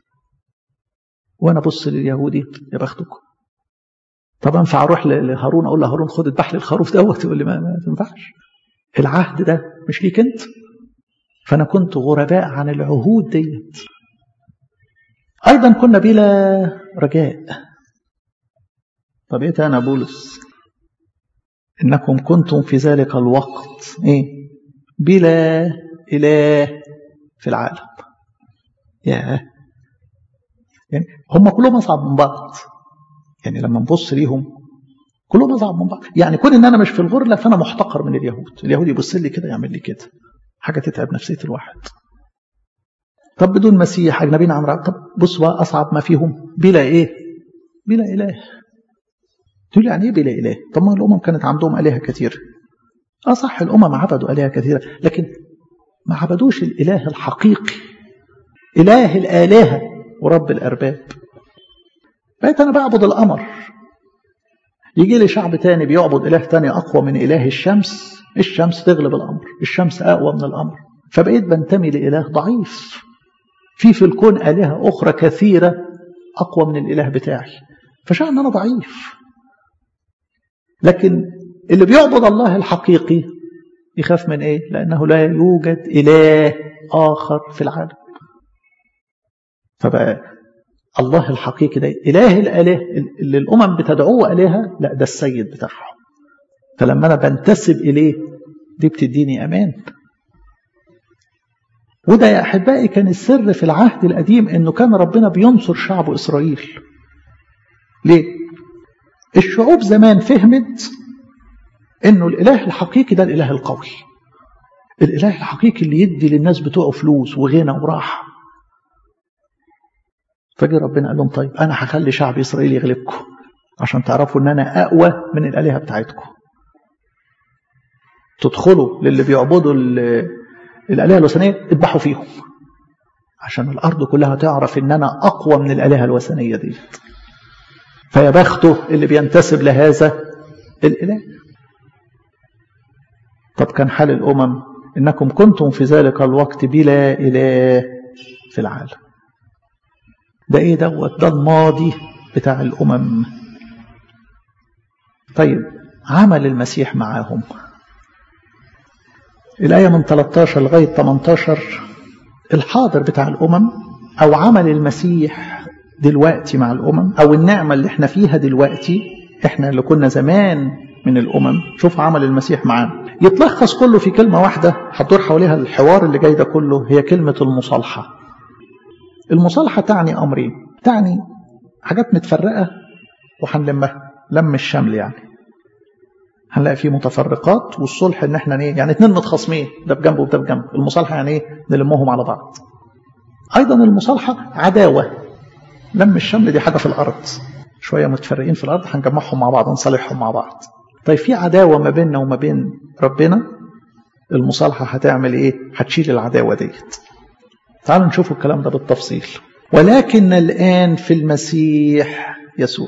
A: وأنا بص لليهودي يا بختكم طب أنفع أروح لهارون أقول له هارون خد اذبح لي الخروف دوت يقول لي ما, ما تنفعش العهد ده مش ليك أنت فأنا كنت غرباء عن العهود ديت أيضا كنا بلا رجاء طب إيه تاني بولس إنكم كنتم في ذلك الوقت إيه بلا إله في العالم ياه يعني هم كلهم أصعب من بعض يعني لما نبص ليهم كلهم أصعب من بعض يعني كون إن أنا مش في الغرلة فأنا محتقر من اليهود اليهود يبص لي كده يعمل لي كده حاجة تتعب نفسية الواحد طب بدون مسيح أجنبيين عن طب بص بقى أصعب ما فيهم بلا إيه بلا إله تقول يعني إيه بلا إله طب ما الأمم كانت عندهم آلهة كتير اه صح الامم عبدوا الهه كثيره لكن ما عبدوش الاله الحقيقي اله الالهه ورب الارباب بقيت انا بعبد القمر يجي لي شعب تاني بيعبد اله تاني اقوى من اله الشمس الشمس تغلب القمر الشمس اقوى من القمر فبقيت بنتمي لاله ضعيف في في الكون الهه اخرى كثيره اقوى من الاله بتاعي فشأن انا ضعيف لكن اللي بيعبد الله الحقيقي يخاف من ايه لانه لا يوجد اله اخر في العالم فبقى الله الحقيقي ده اله الاله اللي الامم بتدعوه الهه لا ده السيد بتاعهم فلما انا بنتسب اليه دي بتديني امان وده يا احبائي كان السر في العهد القديم انه كان ربنا بينصر شعب اسرائيل ليه الشعوب زمان فهمت انه الاله الحقيقي ده الاله القوي الاله الحقيقي اللي يدي للناس بتوعه فلوس وغنى وراحه فجي ربنا قال لهم طيب انا هخلي شعب اسرائيل يغلبكم عشان تعرفوا ان انا اقوى من الالهه بتاعتكم تدخلوا للي بيعبدوا الالهه الوثنيه اذبحوا فيهم عشان الارض كلها تعرف ان انا اقوى من الالهه الوثنيه دي فيا بخته اللي بينتسب لهذا الاله طب كان حال الامم انكم كنتم في ذلك الوقت بلا اله في العالم ده ايه دوت ده الماضي بتاع الامم طيب عمل المسيح معاهم الآية من 13 لغاية 18 الحاضر بتاع الأمم أو عمل المسيح دلوقتي مع الأمم أو النعمة اللي احنا فيها دلوقتي احنا اللي كنا زمان من الأمم شوف عمل المسيح معانا يتلخص كله في كلمة واحدة هتدور حواليها الحوار اللي جاي ده كله هي كلمة المصالحة المصالحة تعني أمرين تعني حاجات متفرقة وهنلمها لم الشمل يعني هنلاقي فيه متفرقات والصلح ان احنا ايه يعني اتنين متخاصمين ده بجنب وده بجنب المصالحه يعني ايه نلمهم على بعض ايضا المصالحه عداوه لم الشمل دي حاجه في الارض شويه متفرقين في الارض هنجمعهم مع بعض نصالحهم مع بعض طيب في عداوه ما بيننا وما بين ربنا المصالحه هتعمل ايه هتشيل العداوه ديت تعالوا نشوف الكلام ده بالتفصيل ولكن الان في المسيح يسوع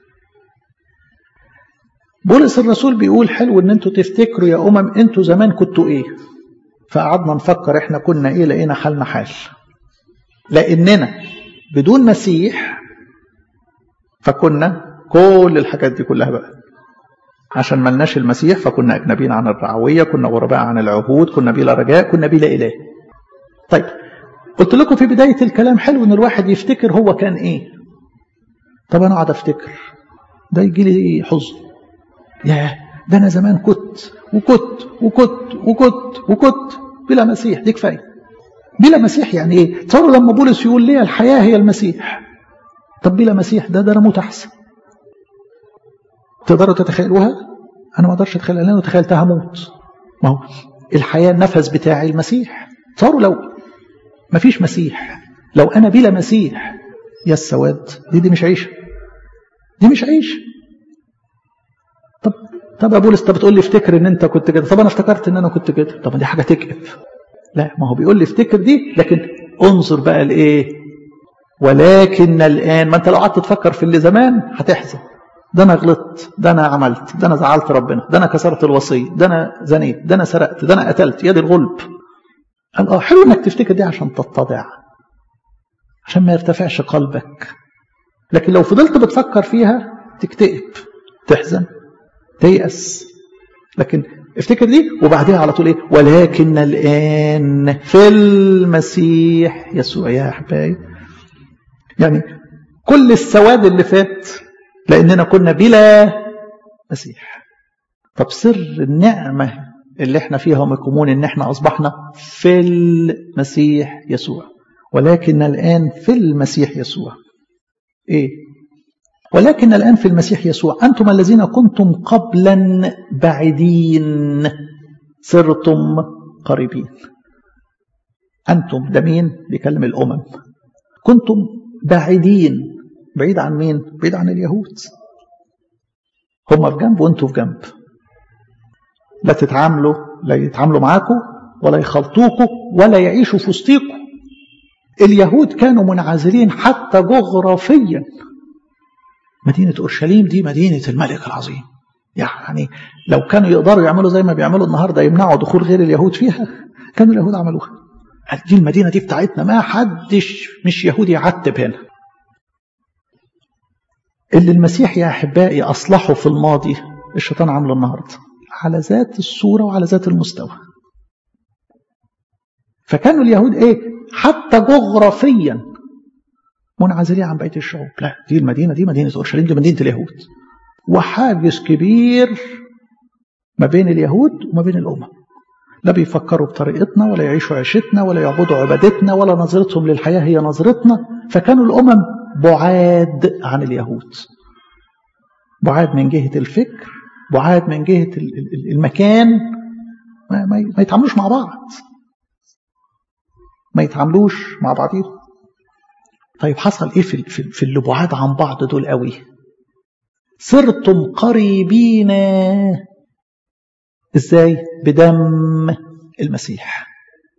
A: بولس الرسول بيقول حلو ان انتوا تفتكروا يا امم انتوا زمان كنتوا ايه فقعدنا نفكر احنا كنا ايه لقينا حالنا حال لاننا بدون مسيح فكنا كل الحاجات دي كلها بقى عشان ملناش المسيح فكنا اجنبيين عن الرعويه كنا غرباء عن العهود كنا بلا رجاء كنا بلا اله طيب قلت لكم في بدايه الكلام حلو ان الواحد يفتكر هو كان ايه طب انا اقعد افتكر ده يجي لي حزن ياه ده انا زمان كنت وكنت وكنت وكنت وكنت بلا مسيح دي كفايه بلا مسيح يعني ايه تصوروا لما بولس يقول لي الحياه هي المسيح طب بلا مسيح ده ده انا اموت احسن تقدروا تتخيلوها انا ما اقدرش اتخيل انا لو تخيلتها هموت ما هو الحياه النفس بتاعي المسيح تصوروا لو ما فيش مسيح لو انا بلا مسيح يا السواد دي دي مش عيشه دي مش عيشه طب طب يا بولس انت بتقول لي افتكر ان انت كنت كده طب انا افتكرت ان انا كنت كده طب دي حاجه تكئب لا ما هو بيقول لي افتكر دي لكن انظر بقى لايه ولكن الان ما انت لو قعدت تفكر في اللي زمان هتحزن ده انا غلطت ده انا عملت ده انا زعلت ربنا ده انا كسرت الوصيه ده انا زنيت ده انا سرقت ده انا قتلت يد الغلب قال اه حلو انك تفتكر دي عشان تتضع عشان ما يرتفعش قلبك لكن لو فضلت بتفكر فيها تكتئب تحزن تيأس لكن افتكر دي وبعدها على طول ايه ولكن الآن في المسيح يسوع يا أحبائي يعني كل السواد اللي فات لأننا كنا بلا مسيح طب سر النعمة اللي احنا فيها مكمون ان احنا أصبحنا في المسيح يسوع ولكن الآن في المسيح يسوع ايه ولكن الآن في المسيح يسوع أنتم الذين كنتم قبلا بعيدين صرتم قريبين أنتم ده مين بيكلم الأمم كنتم بعيدين بعيد عن مين بعيد عن اليهود هم في جنب وانتوا في جنب لا تتعاملوا لا يتعاملوا معاكم ولا يخلطوكوا ولا يعيشوا في وسطيكم اليهود كانوا منعزلين حتى جغرافيا مدينة أورشليم دي مدينة الملك العظيم يعني لو كانوا يقدروا يعملوا زي ما بيعملوا النهارده يمنعوا دخول غير اليهود فيها كانوا اليهود عملوها دي المدينة دي بتاعتنا ما حدش مش يهودي يعتب هنا اللي المسيح يا أحبائي أصلحه في الماضي الشيطان عامله النهارده على ذات الصورة وعلى ذات المستوى فكانوا اليهود ايه حتى جغرافيا منعزلين عن بقيه الشعوب لا دي المدينه دي مدينه اورشليم دي مدينه اليهود وحاجز كبير ما بين اليهود وما بين الامم لا بيفكروا بطريقتنا ولا يعيشوا عيشتنا ولا يعبدوا عبادتنا ولا نظرتهم للحياه هي نظرتنا فكانوا الامم بعاد عن اليهود بعاد من جهه الفكر بعاد من جهه المكان ما, ما, ما يتعاملوش مع بعض ما يتعاملوش مع بعضهم طيب حصل ايه في في, في اللي بعاد عن بعض دول قوي صرتم قريبين ازاي بدم المسيح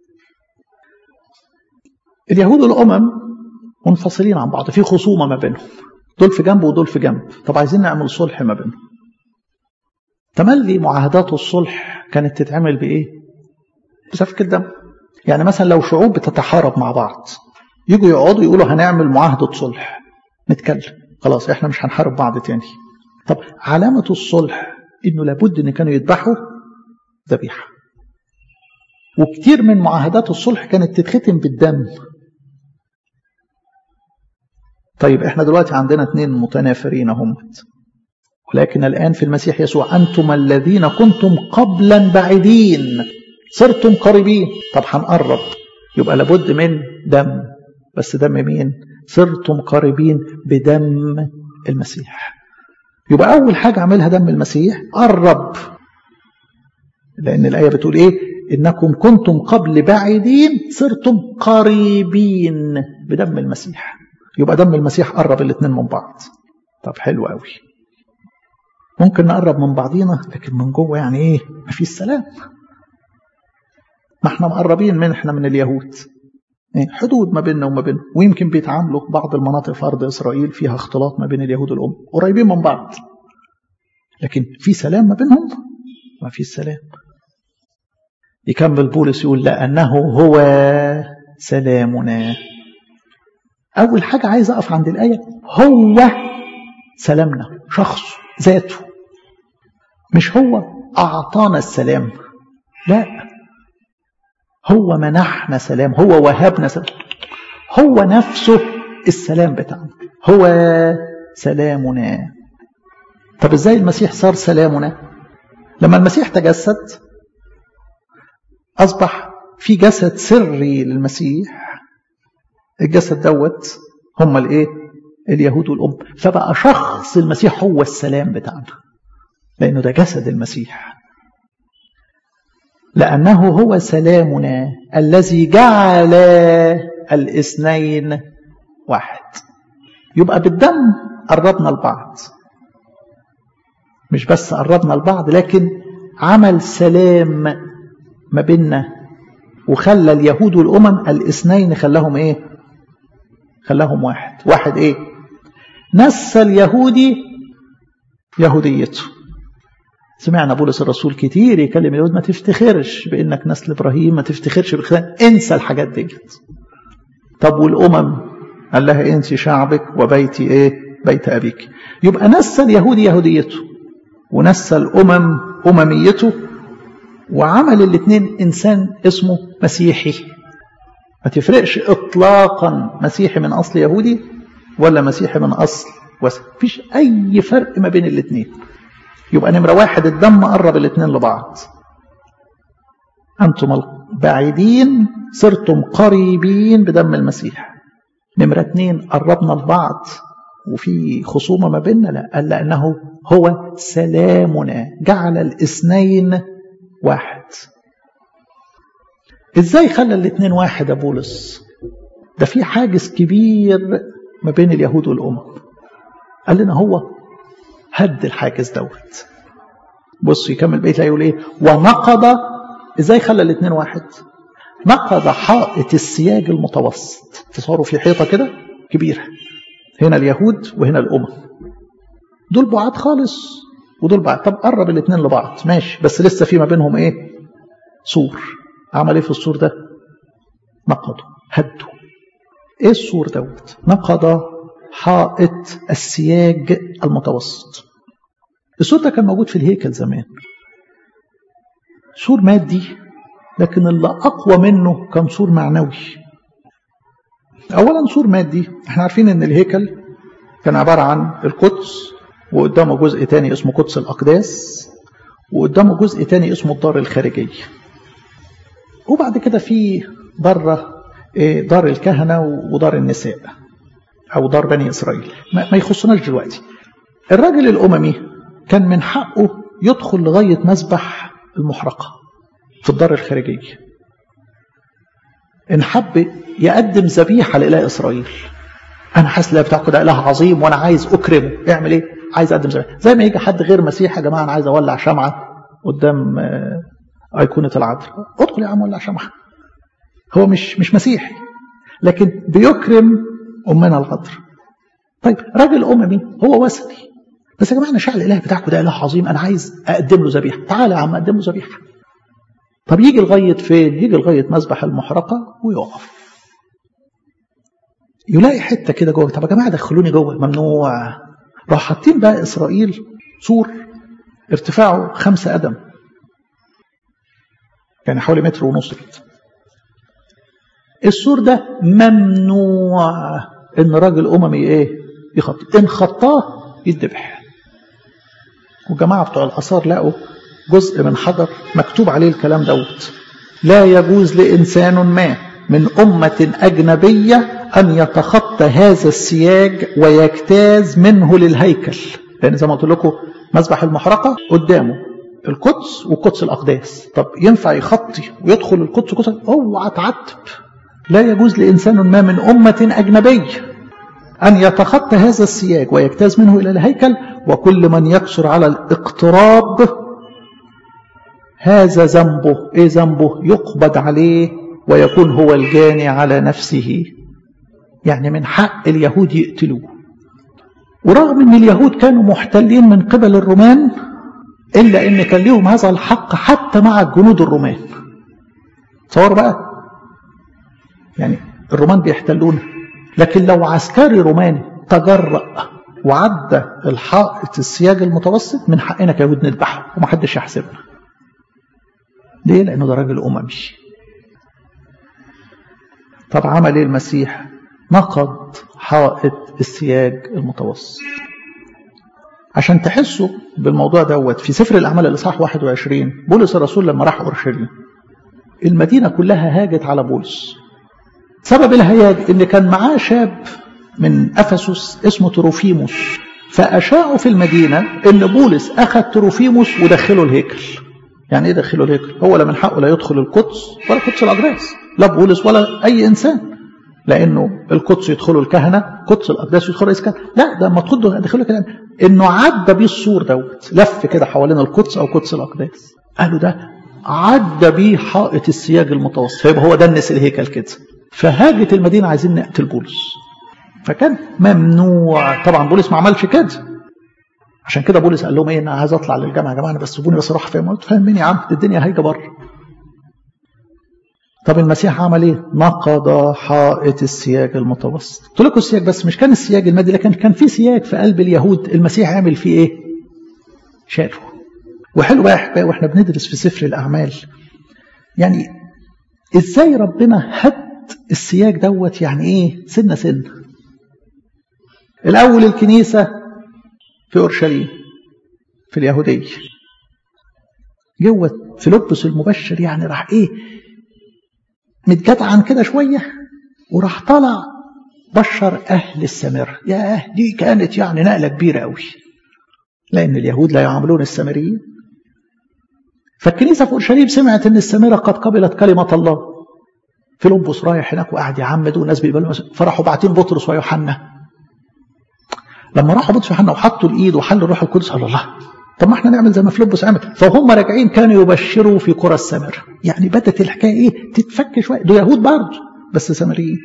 A: اليهود والامم منفصلين عن بعض في خصومه ما بينهم دول في جنب ودول في جنب طب عايزين نعمل صلح ما بينهم تملي معاهدات الصلح كانت تتعمل بايه بسفك الدم يعني مثلا لو شعوب بتتحارب مع بعض يجوا يقعدوا يقولوا هنعمل معاهدة صلح نتكلم خلاص احنا مش هنحارب بعض تاني طب علامة الصلح انه لابد ان كانوا يذبحوا ذبيحة وكتير من معاهدات الصلح كانت تتختم بالدم طيب احنا دلوقتي عندنا اثنين متنافرين هم ولكن الآن في المسيح يسوع أنتم الذين كنتم قبلا بعيدين صرتم قريبين طب هنقرب يبقى لابد من دم بس دم مين صرتم قريبين بدم المسيح يبقى أول حاجة عملها دم المسيح قرب لأن الآية بتقول إيه إنكم كنتم قبل بعيدين صرتم قريبين بدم المسيح يبقى دم المسيح قرب الاثنين من بعض طب حلو قوي ممكن نقرب من بعضينا لكن من جوه يعني ايه مفيش سلام ما احنا مقربين من احنا من اليهود حدود ما بيننا وما بينهم ويمكن بيتعاملوا بعض المناطق في ارض اسرائيل فيها اختلاط ما بين اليهود والام قريبين من بعض لكن في سلام ما بينهم ما في سلام يكمل بولس يقول لانه هو سلامنا اول حاجه عايز اقف عند الايه هو سلامنا شخصه ذاته مش هو اعطانا السلام لا هو منحنا سلام هو وهبنا سلام هو نفسه السلام بتاعنا هو سلامنا طب ازاي المسيح صار سلامنا لما المسيح تجسد اصبح في جسد سري للمسيح الجسد دوت هم الايه اليهود والام فبقى شخص المسيح هو السلام بتاعنا لانه ده جسد المسيح لأنه هو سلامنا الذي جعل الاثنين واحد يبقى بالدم قربنا لبعض مش بس قربنا لبعض لكن عمل سلام ما بيننا وخلى اليهود والأمم الاثنين خلاهم ايه خلاهم واحد واحد ايه نسى اليهودي يهوديته سمعنا بولس الرسول كتير يكلم اليهود ما تفتخرش بانك نسل ابراهيم ما تفتخرش بخير انسى الحاجات ديت طب والامم قال لها انسي شعبك وبيتي ايه بيت ابيك يبقى نسى اليهودي يهوديته ونسى الامم امميته وعمل الاثنين انسان اسمه مسيحي ما تفرقش اطلاقا مسيحي من اصل يهودي ولا مسيحي من اصل وثني مفيش اي فرق ما بين الاثنين يبقى نمرة واحد الدم قرب الاثنين لبعض أنتم البعيدين صرتم قريبين بدم المسيح نمرة اثنين قربنا لبعض وفي خصومة ما بيننا لا قال لأنه هو سلامنا جعل الاثنين واحد ازاي خلى الاثنين واحد يا بولس ده في حاجز كبير ما بين اليهود والأمم قال لنا هو هد الحاجز دوت بص يكمل بقيه يقول ايه ونقض ازاي خلى الاثنين واحد نقض حائط السياج المتوسط تصوروا في حيطه كده كبيره هنا اليهود وهنا الامم دول بعاد خالص ودول بعاد طب قرب الاثنين لبعض ماشي بس لسه في ما بينهم ايه سور عمل ايه في السور ده نقضه هده ايه السور دوت نقض حائط السياج المتوسط السور ده كان موجود في الهيكل زمان سور مادي لكن اللي اقوى منه كان سور معنوي اولا سور مادي احنا عارفين ان الهيكل كان عباره عن القدس وقدامه جزء تاني اسمه قدس الاقداس وقدامه جزء تاني اسمه الدار الخارجيه وبعد كده في بره دار الكهنه ودار النساء او دار بني اسرائيل ما يخصناش دلوقتي الراجل الاممي كان من حقه يدخل لغايه مسبح المحرقه في الدار الخارجيه ان حب يقدم ذبيحه لاله اسرائيل انا حاسس الاله بتاعكم ده اله عظيم وانا عايز اكرمه اعمل ايه عايز اقدم ذبيحه زي ما يجي حد غير مسيحي يا جماعه انا عايز اولع شمعه قدام ايقونه العذراء ادخل يا عم ولع شمعه هو مش مش مسيحي لكن بيكرم امنا العذراء طيب راجل اممي هو وثني بس يا جماعه انا شعل الاله بتاعكم ده اله عظيم انا عايز اقدم له ذبيحه تعالى يا عم اقدم له ذبيحه طب يجي لغايه فين يجي لغايه مسبح المحرقه ويقف يلاقي حته كده جوه طب يا جماعه دخلوني جوه ممنوع راح حاطين بقى اسرائيل سور ارتفاعه خمسة قدم يعني حوالي متر ونص كده السور ده ممنوع ان راجل اممي ايه يخط ان خطاه يتذبح والجماعه بتوع الاثار لقوا جزء من حجر مكتوب عليه الكلام دوت لا يجوز لانسان ما من امه اجنبيه ان يتخطى هذا السياج ويجتاز منه للهيكل لان زي ما قلت لكم مسبح المحرقه قدامه القدس وقدس الاقداس طب ينفع يخطي ويدخل القدس وقدس اوعى تعتب لا يجوز لإنسان ما من أمة أجنبية أن يتخطى هذا السياج ويجتاز منه إلى الهيكل وكل من يكسر على الاقتراب هذا ذنبه إيه ذنبه يقبض عليه ويكون هو الجاني على نفسه يعني من حق اليهود يقتلوه ورغم ان اليهود كانوا محتلين من قبل الرومان الا ان كان لهم هذا الحق حتى مع الجنود الرومان تصور بقى يعني الرومان بيحتلونا لكن لو عسكري روماني تجرأ وعدى الحائط السياج المتوسط من حقنا كيهود نذبحه ومحدش يحسبنا ليه؟ لأنه ده راجل أممي طب عمل ايه المسيح؟ نقض حائط السياج المتوسط عشان تحسوا بالموضوع دوت في سفر الأعمال الإصحاح 21 بولس الرسول لما راح أورشليم المدينة كلها هاجت على بولس سبب الهياج ان كان معاه شاب من افسس اسمه تروفيموس فاشاعوا في المدينه ان بولس اخذ تروفيموس ودخله الهيكل يعني ايه دخله الهيكل هو لا من حقه لا يدخل القدس ولا قدس الاقداس لا بولس ولا اي انسان لانه القدس يدخله الكهنه قدس الاقداس يدخله رئيس كهنه لا ده لما تدخله دخله كده انه عدى بيه السور دوت لف كده حوالين القدس او قدس الاقداس قالوا ده عدى بيه حائط السياج المتوسط فيبقى هو دنس الهيكل كده فهاجت المدينة عايزين نقتل بولس فكان ممنوع طبعا بولس ما عملش كده عشان كده بولس قال لهم ايه انا عايز اطلع للجامعه يا جماعه انا بس سيبوني بس اروح فاهم قلت فاهم مين يا عم الدنيا هايجه بره طب المسيح عمل ايه نقض حائط السياج المتوسط قلت لكم السياج بس مش كان السياج المادي لكن كان في سياج في قلب اليهود المسيح عمل فيه ايه شاله وحلو بقى يا احبائي واحنا بندرس في سفر الاعمال يعني ازاي ربنا هد السياج دوت يعني ايه سنه سنه الاول الكنيسه في اورشليم في اليهوديه جوه فيلبس المبشر يعني راح ايه متجدعن كده شويه وراح طلع بشر اهل السامره ياه دي كانت يعني نقله كبيره قوي لان اليهود لا يعاملون السامريين فالكنيسه في اورشليم سمعت ان السامره قد قبلت كلمه الله فيلبس رايح هناك وقعد يعمد والناس بيقبلوا فراحوا باعتين بطرس ويوحنا لما راحوا بطرس ويوحنا وحطوا الايد وحلوا الروح القدس قال الله طب ما احنا نعمل زي ما فيلبس عمل فهم راجعين كانوا يبشروا في قرى السامرة يعني بدت الحكايه ايه تتفك شويه دول يهود برضه بس سامريين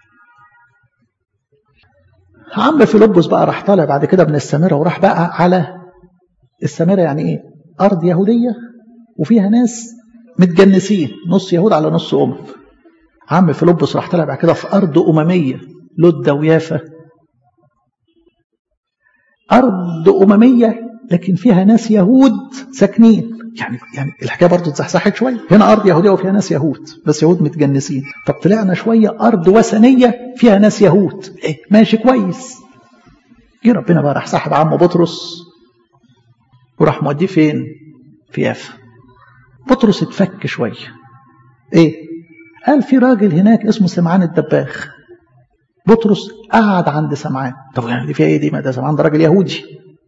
A: عم فيلبس بقى راح طالع بعد كده من السامرة وراح بقى على السامرة يعني ايه ارض يهودية وفيها ناس متجنسين نص يهود على نص امم عم فيلبس راح طالع بعد كده في ارض اممية لدة ويافا ارض اممية لكن فيها ناس يهود ساكنين يعني يعني الحكايه برضه اتزحزحت شويه هنا ارض يهوديه وفيها ناس يهود بس يهود متجنسين طب طلعنا شويه ارض وثنيه فيها ناس يهود ايه ماشي كويس جه ربنا بقى راح سحب عمه بطرس وراح موديه فين في يافا بطرس اتفك شويه ايه قال في راجل هناك اسمه سمعان الدباغ بطرس قعد عند سمعان طب يعني دي فيها ايه دي ما ده سمعان ده راجل يهودي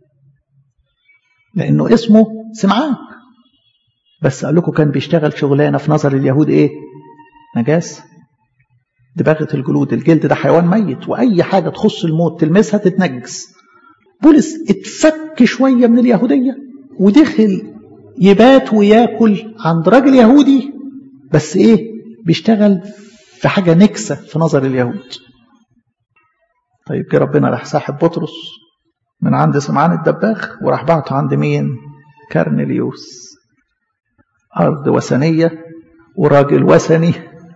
A: لانه اسمه سمعان بس قال لكم كان بيشتغل شغلانه في نظر اليهود ايه نجاسه دباغه الجلود الجلد ده حيوان ميت واي حاجه تخص الموت تلمسها تتنجس بولس اتفك شويه من اليهوديه ودخل يبات وياكل عند راجل يهودي بس ايه بيشتغل في حاجه نكسه في نظر اليهود طيب جه ربنا راح ساحب بطرس من عند سمعان الدباغ وراح بعته عند مين كرنليوس أرض وثنية وراجل وثني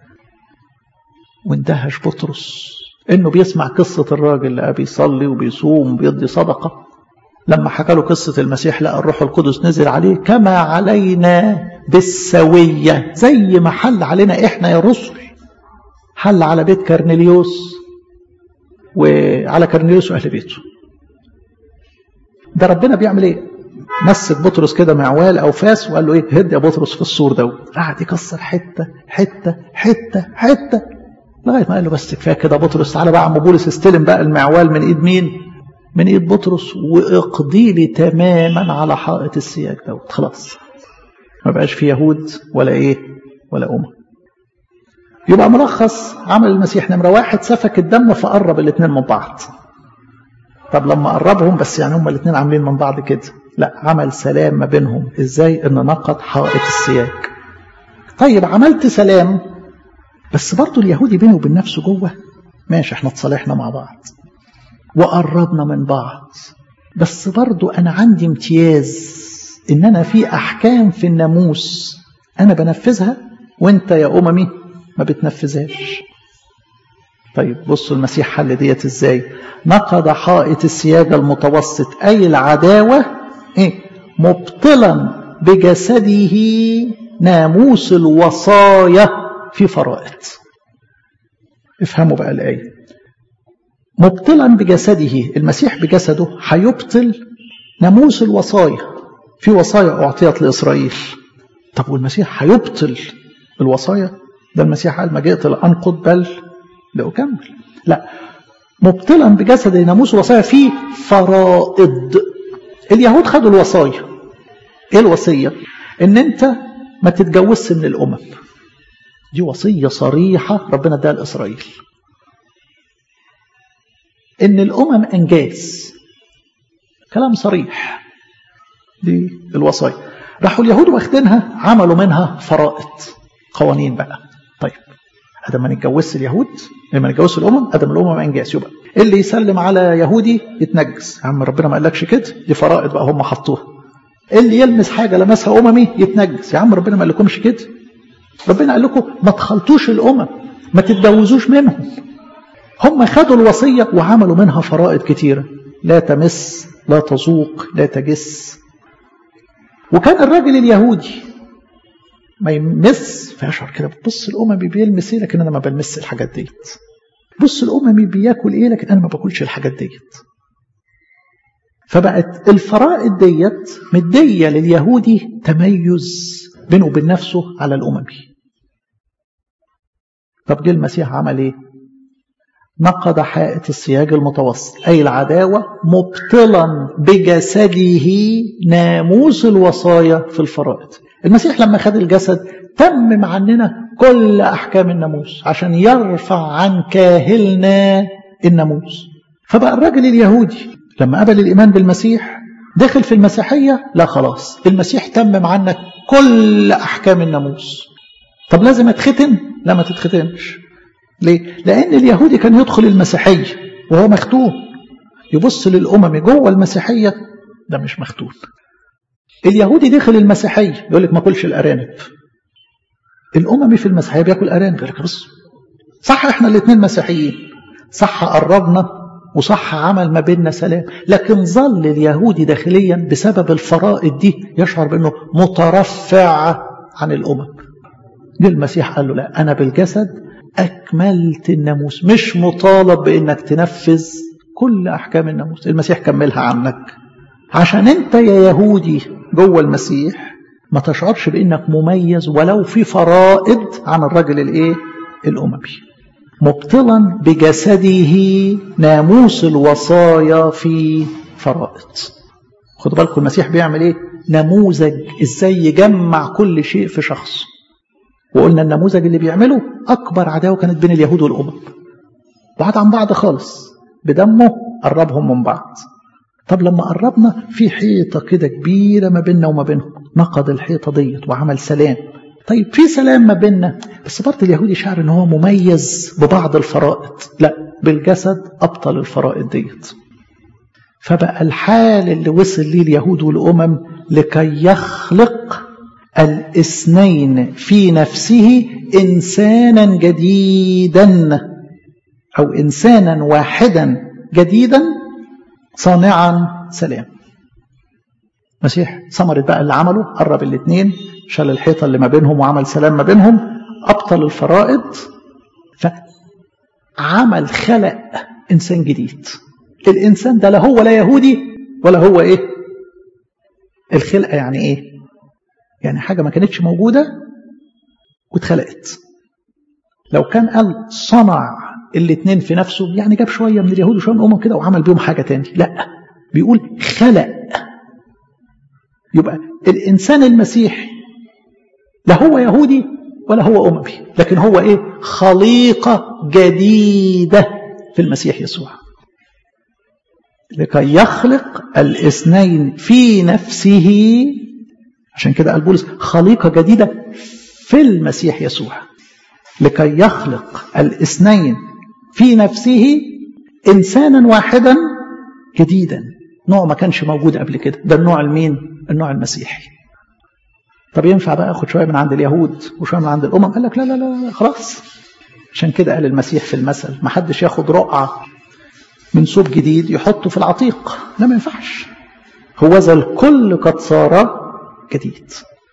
A: واندهش بطرس إنه بيسمع قصة الراجل اللي بيصلي وبيصوم وبيدي صدقة لما حكى له قصة المسيح لقى الروح القدس نزل عليه كما علينا بالسوية زي ما حل علينا إحنا يا رسل حل على بيت كرنليوس وعلى كرنليوس وأهل بيته ده ربنا بيعمل ايه مسك بطرس كده معوال او فاس وقال له ايه هد يا بطرس في السور ده قعد يكسر حته حته حته حته لغايه ما قال له بس كفايه كده بطرس تعالى بقى عم بولس استلم بقى المعوال من ايد مين من ايد بطرس واقضي لي تماما على حائط السياج دوت خلاص ما بقاش في يهود ولا ايه ولا امم يبقى ملخص عمل المسيح نمره واحد سفك الدم فقرب الاثنين من بعض طب لما قربهم بس يعني هما الاثنين عاملين من بعض كده لا عمل سلام ما بينهم ازاي ان نقض حائط السياج طيب عملت سلام بس برضه اليهودي بينه وبين نفسه جوه ماشي احنا اتصالحنا مع بعض وقربنا من بعض بس برضه انا عندي امتياز ان انا في احكام في الناموس انا بنفذها وانت يا اممي ما بتنفذهاش طيب بصوا المسيح حل ديت ازاي نقض حائط السياج المتوسط اي العداوه ايه مبطلا بجسده ناموس الوصايا في فرائض افهموا بقى الايه مبطلا بجسده المسيح بجسده هيبطل ناموس الوصايا في وصايا اعطيت لاسرائيل طب والمسيح هيبطل الوصايا ده المسيح قال ما جئت لانقض بل لاكمل لا مبطلا بجسد ناموس الوصايا في فرائض اليهود خدوا الوصايا ايه الوصيه ان انت ما تتجوزش من الامم دي وصيه صريحه ربنا اداها لاسرائيل ان الامم انجاز كلام صريح دي الوصايا راحوا اليهود واخدينها عملوا منها فرائض قوانين بقى طيب ادم ما نتجوزش اليهود لما نتجوزش الامم ادم الامم انجاز يبقى اللي يسلم على يهودي يتنجس يا عم ربنا ما قالكش كده دي فرائض بقى هم حطوها اللي يلمس حاجه لمسها اممي يتنجس يا عم ربنا ما قالكمش كده ربنا قال لكم ما تخلطوش الامم ما تتجوزوش منهم هم خدوا الوصيه وعملوا منها فرائض كتيره لا تمس لا تذوق لا تجس وكان الراجل اليهودي ما يمس فيشعر كده بص الاممي بيلمس ايه لكن انا ما بلمس الحاجات ديت بص الاممي بياكل ايه لكن انا ما باكلش الحاجات ديت فبقت الفرائض ديت مديه لليهودي تميز بينه وبين نفسه على الاممي طب جه المسيح عمل ايه نقض حائط السياج المتوسط أي العداوة مبطلا بجسده ناموس الوصايا في الفرائض المسيح لما خد الجسد تمم عننا كل أحكام الناموس عشان يرفع عن كاهلنا الناموس فبقى الراجل اليهودي لما قبل الإيمان بالمسيح داخل في المسيحية لا خلاص المسيح تمم عنك كل أحكام الناموس طب لازم اتختن لا ما تتختنش ليه لأن اليهودي كان يدخل المسيحية وهو مختون يبص للأمم جوه المسيحية ده مش مختون اليهودي دخل المسيحية يقول لك ما كلش الأرانب الأممي في المسيحية بياكل أرانب يقول لك بص صح احنا الاثنين مسيحيين صح قربنا وصح عمل ما بيننا سلام لكن ظل اليهودي داخليا بسبب الفرائض دي يشعر بأنه مترفع عن الأمم جه المسيح قال له لا أنا بالجسد أكملت الناموس مش مطالب بأنك تنفذ كل أحكام الناموس المسيح كملها عنك عشان أنت يا يهودي جوه المسيح ما تشعرش بأنك مميز ولو في فرائض عن الرجل الإيه الأممي مبطلا بجسده ناموس الوصايا في فرائض خدوا بالكم المسيح بيعمل ايه نموذج ازاي يجمع كل شيء في شخص وقلنا النموذج اللي بيعمله اكبر عداوه كانت بين اليهود والامم بعد عن بعض خالص بدمه قربهم من بعض طب لما قربنا في حيطه كده كبيره ما بيننا وما بينهم نقض الحيطه ديت وعمل سلام طيب في سلام ما بيننا بس برضه اليهودي شعر ان هو مميز ببعض الفرائض لا بالجسد ابطل الفرائض ديت فبقى الحال اللي وصل ليه اليهود والامم لكي يخلق الاثنين في نفسه انسانا جديدا او انسانا واحدا جديدا صانعا سلام مسيح ثمرة بقى اللي عمله قرب الاثنين شال الحيطة اللي ما بينهم وعمل سلام ما بينهم أبطل الفرائض فعمل خلق إنسان جديد الإنسان ده لا هو لا يهودي ولا هو إيه الخلقة يعني إيه يعني حاجة ما كانتش موجودة واتخلقت لو كان قال صنع الاثنين في نفسه يعني جاب شوية من اليهود وشوية من الأمم كده وعمل بيهم حاجة تاني لا بيقول خلق يبقى الإنسان المسيحي لا هو يهودي ولا هو أممي لكن هو إيه خليقة جديدة في المسيح يسوع لكي يخلق الاثنين في نفسه عشان كده قال بولس خليقة جديدة في المسيح يسوع لكي يخلق الاثنين في نفسه إنسانا واحدا جديدا نوع ما كانش موجود قبل كده ده النوع المين النوع المسيحي طب ينفع بقى اخد شويه من عند اليهود وشويه من عند الامم قال لك لا لا لا, لا خلاص عشان كده قال المسيح في المثل ما حدش ياخد رقعه من ثوب جديد يحطه في العتيق لا ما ينفعش هو ذا الكل قد صار جديد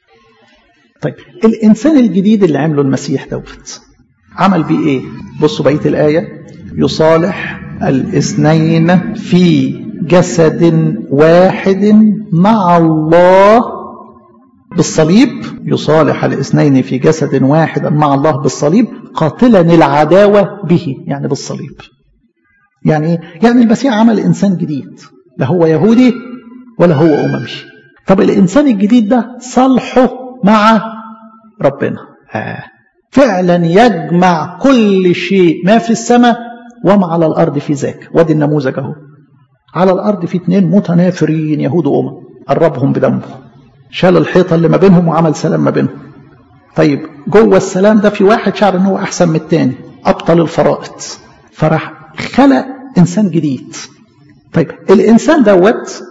A: طيب الانسان الجديد اللي عمله المسيح دوت عمل بيه ايه بصوا بقيه الايه يصالح الاثنين في جسد واحد مع الله بالصليب يصالح الاثنين في جسد واحد مع الله بالصليب قاتلا العداوة به يعني بالصليب يعني ايه؟ يعني المسيح عمل إنسان جديد لا هو يهودي ولا هو أممي طب الإنسان الجديد ده صلحه مع ربنا آه. فعلا يجمع كل شيء ما في السماء وما على الأرض في ذاك وادي النموذج اهو على الأرض في اتنين متنافرين يهود وأمم قربهم بدمه شال الحيطة اللي ما بينهم وعمل سلام ما بينهم طيب جوه السلام ده في واحد شعر ان هو احسن من التاني ابطل الفرائض فراح خلق انسان جديد طيب الانسان دوت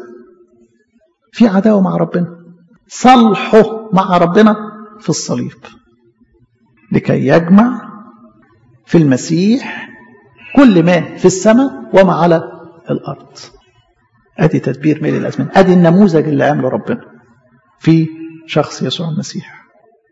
A: في عداوه مع ربنا صلحه مع ربنا في الصليب لكي يجمع في المسيح كل ما في السماء وما على الارض ادي تدبير ميل الازمان ادي النموذج اللي عمله ربنا في شخص يسوع المسيح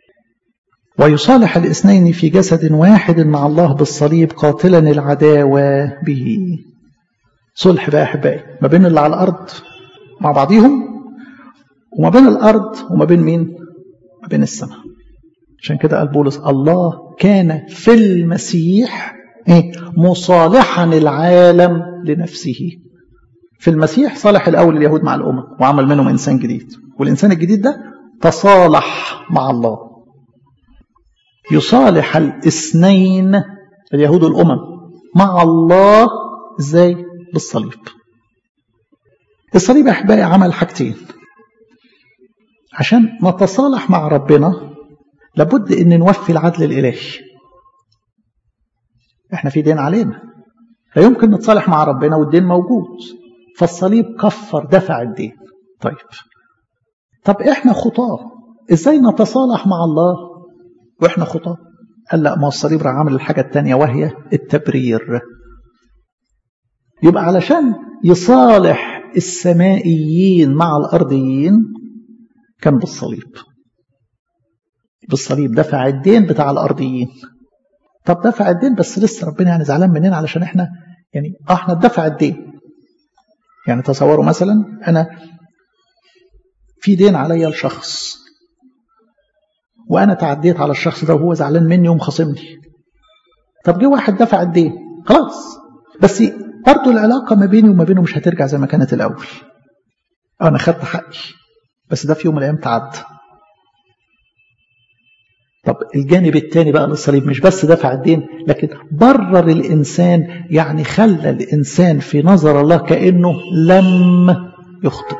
A: ويصالح الاثنين في جسد واحد مع الله بالصليب قاتلا العداوة به صلح بقى أحبائي ما بين اللي على الأرض مع بعضهم وما بين الأرض وما بين مين ما بين السماء عشان كده قال بولس الله كان في المسيح إيه؟ مصالحا العالم لنفسه في المسيح صالح الأول اليهود مع الأمم وعمل منهم إنسان جديد والإنسان الجديد ده تصالح مع الله يصالح الاثنين اليهود والأمم مع الله ازاي بالصليب الصليب يا احبائي عمل حاجتين عشان نتصالح مع ربنا لابد ان نوفي العدل الالهي احنا في دين علينا لا يمكن نتصالح مع ربنا والدين موجود فالصليب كفر دفع الدين طيب طب احنا خطاه ازاي نتصالح مع الله واحنا خطاه قال لا ما الصليب راح عامل الحاجه الثانيه وهي التبرير يبقى علشان يصالح السمائيين مع الارضيين كان بالصليب بالصليب دفع الدين بتاع الارضيين طب دفع الدين بس لسه ربنا يعني زعلان مننا علشان احنا يعني اه احنا دفع الدين يعني تصوروا مثلا انا في دين عليا لشخص وانا تعديت على الشخص ده وهو زعلان مني ومخاصمني طب جه واحد دفع الدين خلاص بس برضه العلاقه ما بيني وما بينه مش هترجع زي ما كانت الاول انا خدت حقي بس ده في يوم من الايام تعدى طب الجانب الثاني بقى للصليب مش بس دفع الدين لكن برر الإنسان يعني خلى الإنسان في نظر الله كأنه لم يخطئ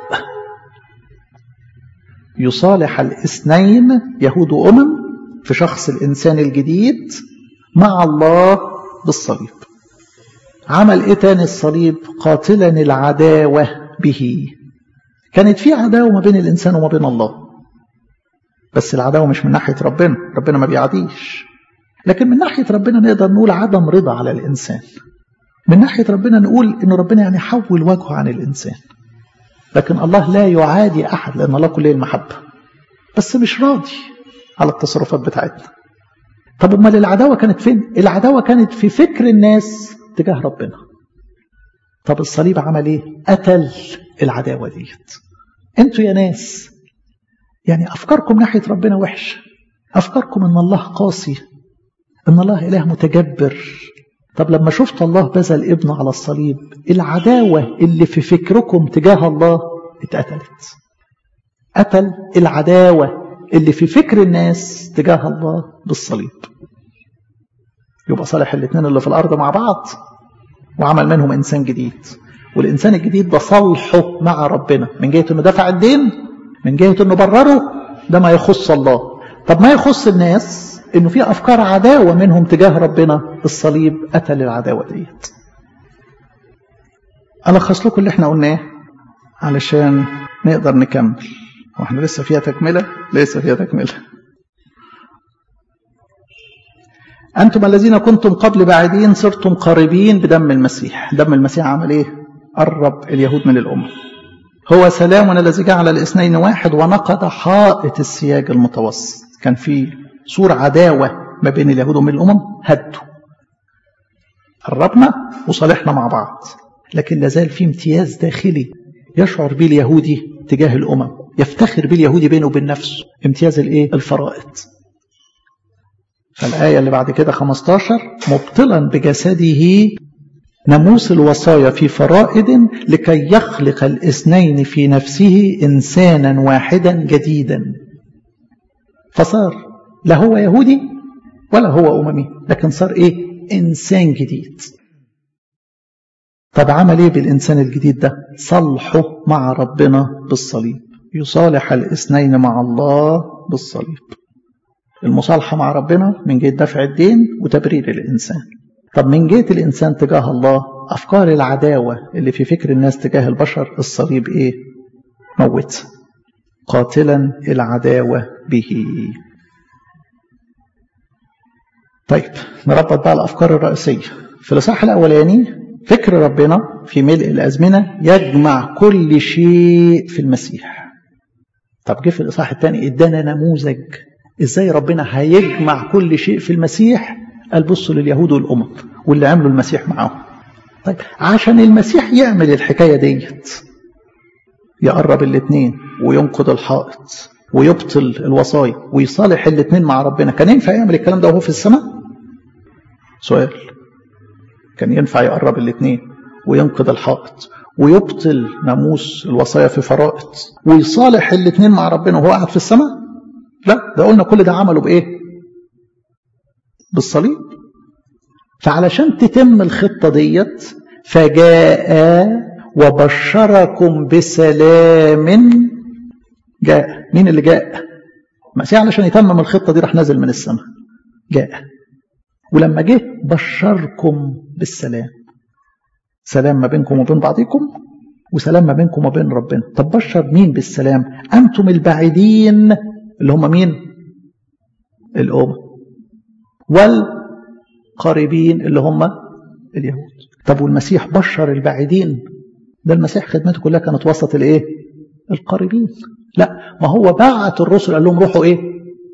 A: يصالح الاثنين يهود وأمم في شخص الإنسان الجديد مع الله بالصليب عمل إيه تاني الصليب قاتلا العداوة به كانت في عداوة ما بين الإنسان وما بين الله بس العداوة مش من ناحية ربنا ربنا ما بيعديش لكن من ناحية ربنا نقدر نقول عدم رضا على الإنسان من ناحية ربنا نقول إن ربنا يعني حول وجهه عن الإنسان لكن الله لا يعادي أحد لأن الله كله المحبة بس مش راضي على التصرفات بتاعتنا طب امال العداوة كانت فين العداوة كانت في فكر الناس تجاه ربنا طب الصليب عمل ايه قتل العداوة ديت انتوا يا ناس يعني أفكاركم ناحية ربنا وحش أفكاركم إن الله قاسي إن الله إله متجبر طب لما شفت الله بذل ابنه على الصليب العداوة اللي في فكركم تجاه الله اتقتلت قتل العداوة اللي في فكر الناس تجاه الله بالصليب يبقى صالح الاثنين اللي في الأرض مع بعض وعمل منهم إنسان جديد والإنسان الجديد ده صالحه مع ربنا من جهة إنه دفع الدين من جهة انه برره ده ما يخص الله طب ما يخص الناس انه في افكار عداوة منهم تجاه ربنا الصليب قتل العداوة ديت ألخص لكم اللي احنا قلناه علشان نقدر نكمل واحنا لسه فيها تكملة لسه فيها تكملة أنتم الذين كنتم قبل بعيدين صرتم قريبين بدم المسيح دم المسيح عمل إيه قرب اليهود من الأمة هو سلامنا الذي جعل الاثنين واحد ونقض حائط السياج المتوسط كان في سور عداوة ما بين اليهود ومن الأمم هدوا قربنا وصالحنا مع بعض لكن لازال في امتياز داخلي يشعر به اليهودي تجاه الأمم يفتخر به اليهودي بينه وبين نفسه امتياز الايه الفرائض فالآية اللي بعد كده 15 مبطلا بجسده ناموس الوصايا في فرائض لكي يخلق الاثنين في نفسه إنسانا واحدا جديدا فصار لا هو يهودي ولا هو أممي لكن صار إيه إنسان جديد طب عمل إيه بالإنسان الجديد ده صلحه مع ربنا بالصليب يصالح الاثنين مع الله بالصليب المصالحة مع ربنا من جهة دفع الدين وتبرير الإنسان طب من جهة الإنسان تجاه الله أفكار العداوة اللي في فكر الناس تجاه البشر الصليب إيه موت قاتلا العداوة به طيب نربط بقى الأفكار الرئيسية في الإصحاح الأولاني فكر ربنا في ملء الأزمنة يجمع كل شيء في المسيح طب جه في الإصحاح الثاني ادانا نموذج ازاي ربنا هيجمع كل شيء في المسيح قال بصوا لليهود والأمم واللي عملوا المسيح معاهم طيب عشان المسيح يعمل الحكاية ديت يقرب الاثنين وينقض الحائط ويبطل الوصايا ويصالح الاثنين مع ربنا كان ينفع يعمل الكلام ده وهو في السماء سؤال كان ينفع يقرب الاثنين وينقض الحائط ويبطل ناموس الوصايا في فرائض ويصالح الاثنين مع ربنا وهو قاعد في السماء لا ده قلنا كل ده عمله بايه بالصليب فعلشان تتم الخطة ديت فجاء وبشركم بسلام جاء مين اللي جاء المسيح علشان يتمم الخطة دي راح نازل من السماء جاء ولما جه بشركم بالسلام سلام ما بينكم وبين بعضكم وسلام ما بينكم وبين ربنا طب بشر مين بالسلام أنتم البعيدين اللي هم مين الأمم والقريبين اللي هم اليهود طب والمسيح بشر البعيدين ده المسيح خدمته كلها كانت وسط الايه القريبين لا ما هو بعت الرسل قال لهم روحوا ايه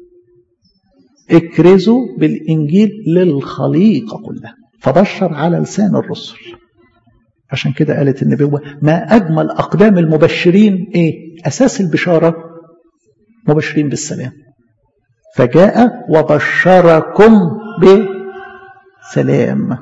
A: اكرزوا بالانجيل للخليقه كلها فبشر على لسان الرسل عشان كده قالت النبوه ما اجمل اقدام المبشرين ايه اساس البشاره مبشرين بالسلام فجاء وبشركم بسلام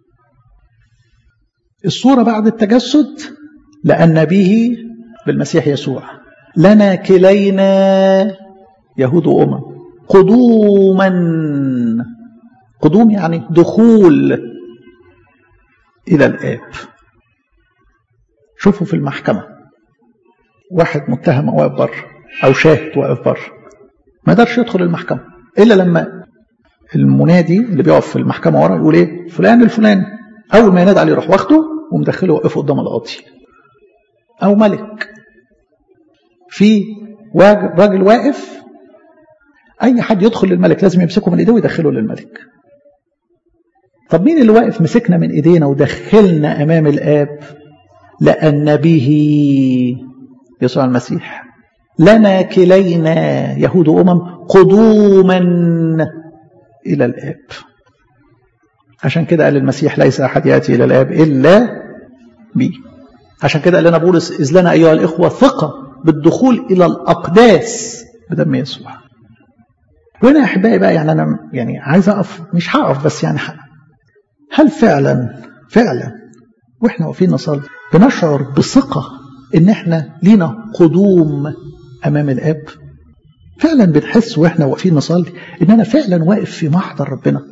A: الصورة بعد التجسد لأن به بالمسيح يسوع لنا كلينا يهود وأمم قدوما قدوم يعني دخول إلى الآب شوفوا في المحكمة واحد متهم واقف بره أو شاهد واقف بره ما يقدرش يدخل المحكمة إلا لما المنادي اللي بيقف في المحكمة ورا يقول إيه فلان الفلاني أول ما ينادي عليه يروح واخده ومدخله وقفه قدام القاضي أو ملك في راجل واقف أي حد يدخل للملك لازم يمسكه من إيديه ويدخله للملك طب مين اللي واقف مسكنا من إيدينا ودخلنا أمام الآب لأن به يسوع المسيح لنا كلينا يهود أمم قدوما إلى الآب عشان كده قال المسيح ليس أحد يأتي إلى الآب إلا بي عشان كده قال لنا بولس إذ لنا أيها الإخوة ثقة بالدخول إلى الأقداس بدم يسوع وهنا يا أحبائي بقى يعني أنا يعني عايز أقف مش هقف بس يعني حق. هل فعلا فعلا وإحنا واقفين نصلي بنشعر بثقة إن إحنا لينا قدوم أمام الآب فعلا بنحس وإحنا واقفين نصلي إن أنا فعلا واقف في محضر ربنا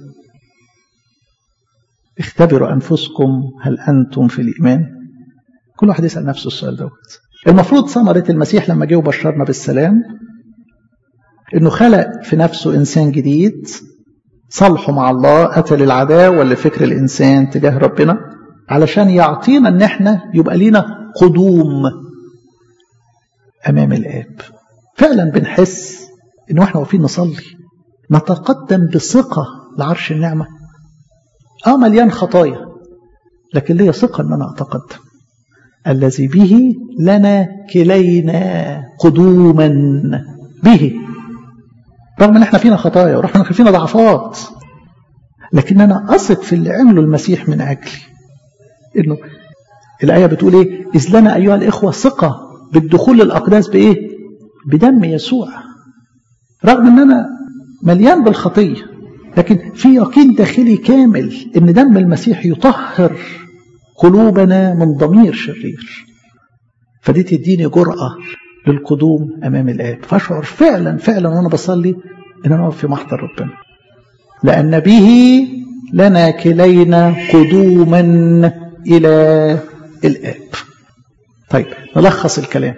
A: اختبروا أنفسكم هل أنتم في الإيمان كل واحد يسأل نفسه السؤال دوت المفروض ثمرة المسيح لما جه وبشرنا بالسلام انه خلق في نفسه انسان جديد صلحه مع الله قتل العداوه اللي فكر الانسان تجاه ربنا علشان يعطينا ان احنا يبقى لينا قدوم امام الاب فعلا بنحس ان احنا واقفين نصلي نتقدم بثقه لعرش النعمه اه مليان خطايا لكن ليا ثقه ان انا اتقدم الذي به لنا كلينا قدوما به رغم ان احنا فينا خطايا ورغم ان فينا ضعفات لكن انا اثق في اللي عمله المسيح من اجلي انه الايه بتقول ايه اذ لنا ايها الاخوه ثقه بالدخول للاقداس بايه بدم يسوع رغم ان انا مليان بالخطيه لكن في يقين داخلي كامل ان دم المسيح يطهر قلوبنا من ضمير شرير فدي تديني جرأة للقدوم أمام الآب فأشعر فعلا فعلا وأنا بصلي إن أنا في محضر ربنا لأن به لنا كلينا قدوما إلى الآب طيب نلخص الكلام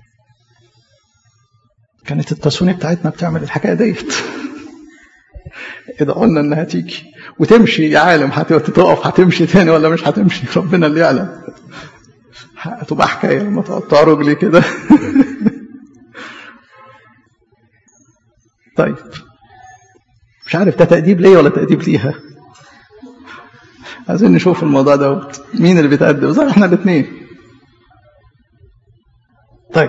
A: كانت التسوني بتاعتنا بتعمل الحكاية ديت إذا قلنا إنها تيجي وتمشي يا عالم هتقف هتمشي تاني ولا مش هتمشي ربنا اللي يعلم هتبقى حكاية لما تقطع رجلي كده طيب مش عارف ده تأديب ليا ولا تأديب ليها عايزين نشوف الموضوع دوت مين اللي بيتأدب زي احنا الاثنين طيب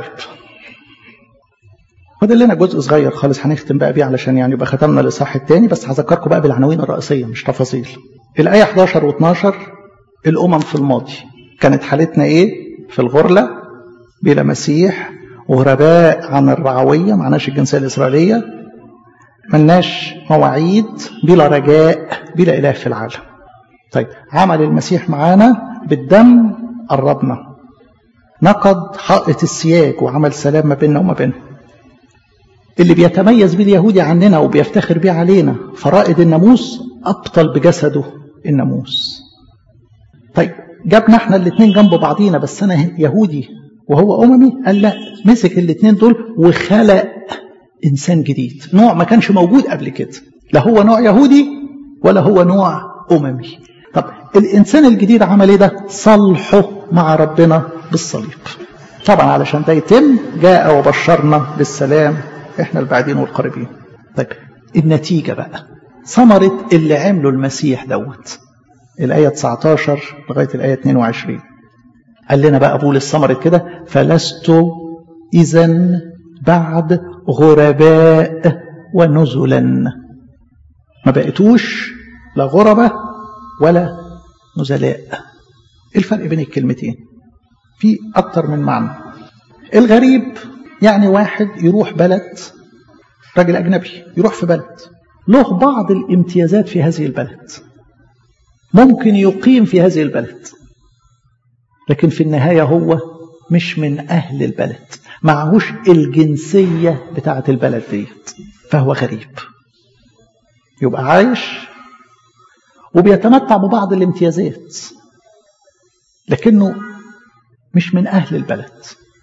A: فاضل لنا جزء صغير خالص هنختم بقى بيه علشان يعني يبقى ختمنا الاصحاح الثاني بس هذكركم بقى بالعناوين الرئيسيه مش تفاصيل. الايه 11 و12 الامم في الماضي كانت حالتنا ايه؟ في الغرله بلا مسيح وغرباء عن الرعويه معناش الجنسيه الاسرائيليه ملناش مواعيد بلا رجاء بلا اله في العالم. طيب عمل المسيح معانا بالدم قربنا. نقض حائط السياج وعمل سلام ما بيننا وما بينهم. اللي بيتميز بيه اليهودي عننا وبيفتخر بيه علينا فرائد الناموس أبطل بجسده الناموس طيب جابنا احنا الاثنين جنب بعضينا بس انا يهودي وهو اممي قال لا مسك الاثنين دول وخلق انسان جديد نوع ما كانش موجود قبل كده لا هو نوع يهودي ولا هو نوع اممي طب الانسان الجديد عمل ايه ده صلحه مع ربنا بالصليب طبعا علشان ده يتم جاء وبشرنا بالسلام احنا البعيدين والقريبين طيب النتيجة بقى ثمرة اللي عمله المسيح دوت الآية 19 لغاية الآية 22 قال لنا بقى بولس ثمرة كده فلست إذا بعد غرباء ونزلا ما بقيتوش لا غربة ولا نزلاء ايه الفرق بين الكلمتين في أكتر من معنى الغريب يعني واحد يروح بلد راجل أجنبي يروح في بلد له بعض الامتيازات في هذه البلد ممكن يقيم في هذه البلد لكن في النهاية هو مش من أهل البلد معهوش الجنسية بتاعة البلد ديت فهو غريب يبقى عايش وبيتمتع ببعض الامتيازات لكنه مش من أهل البلد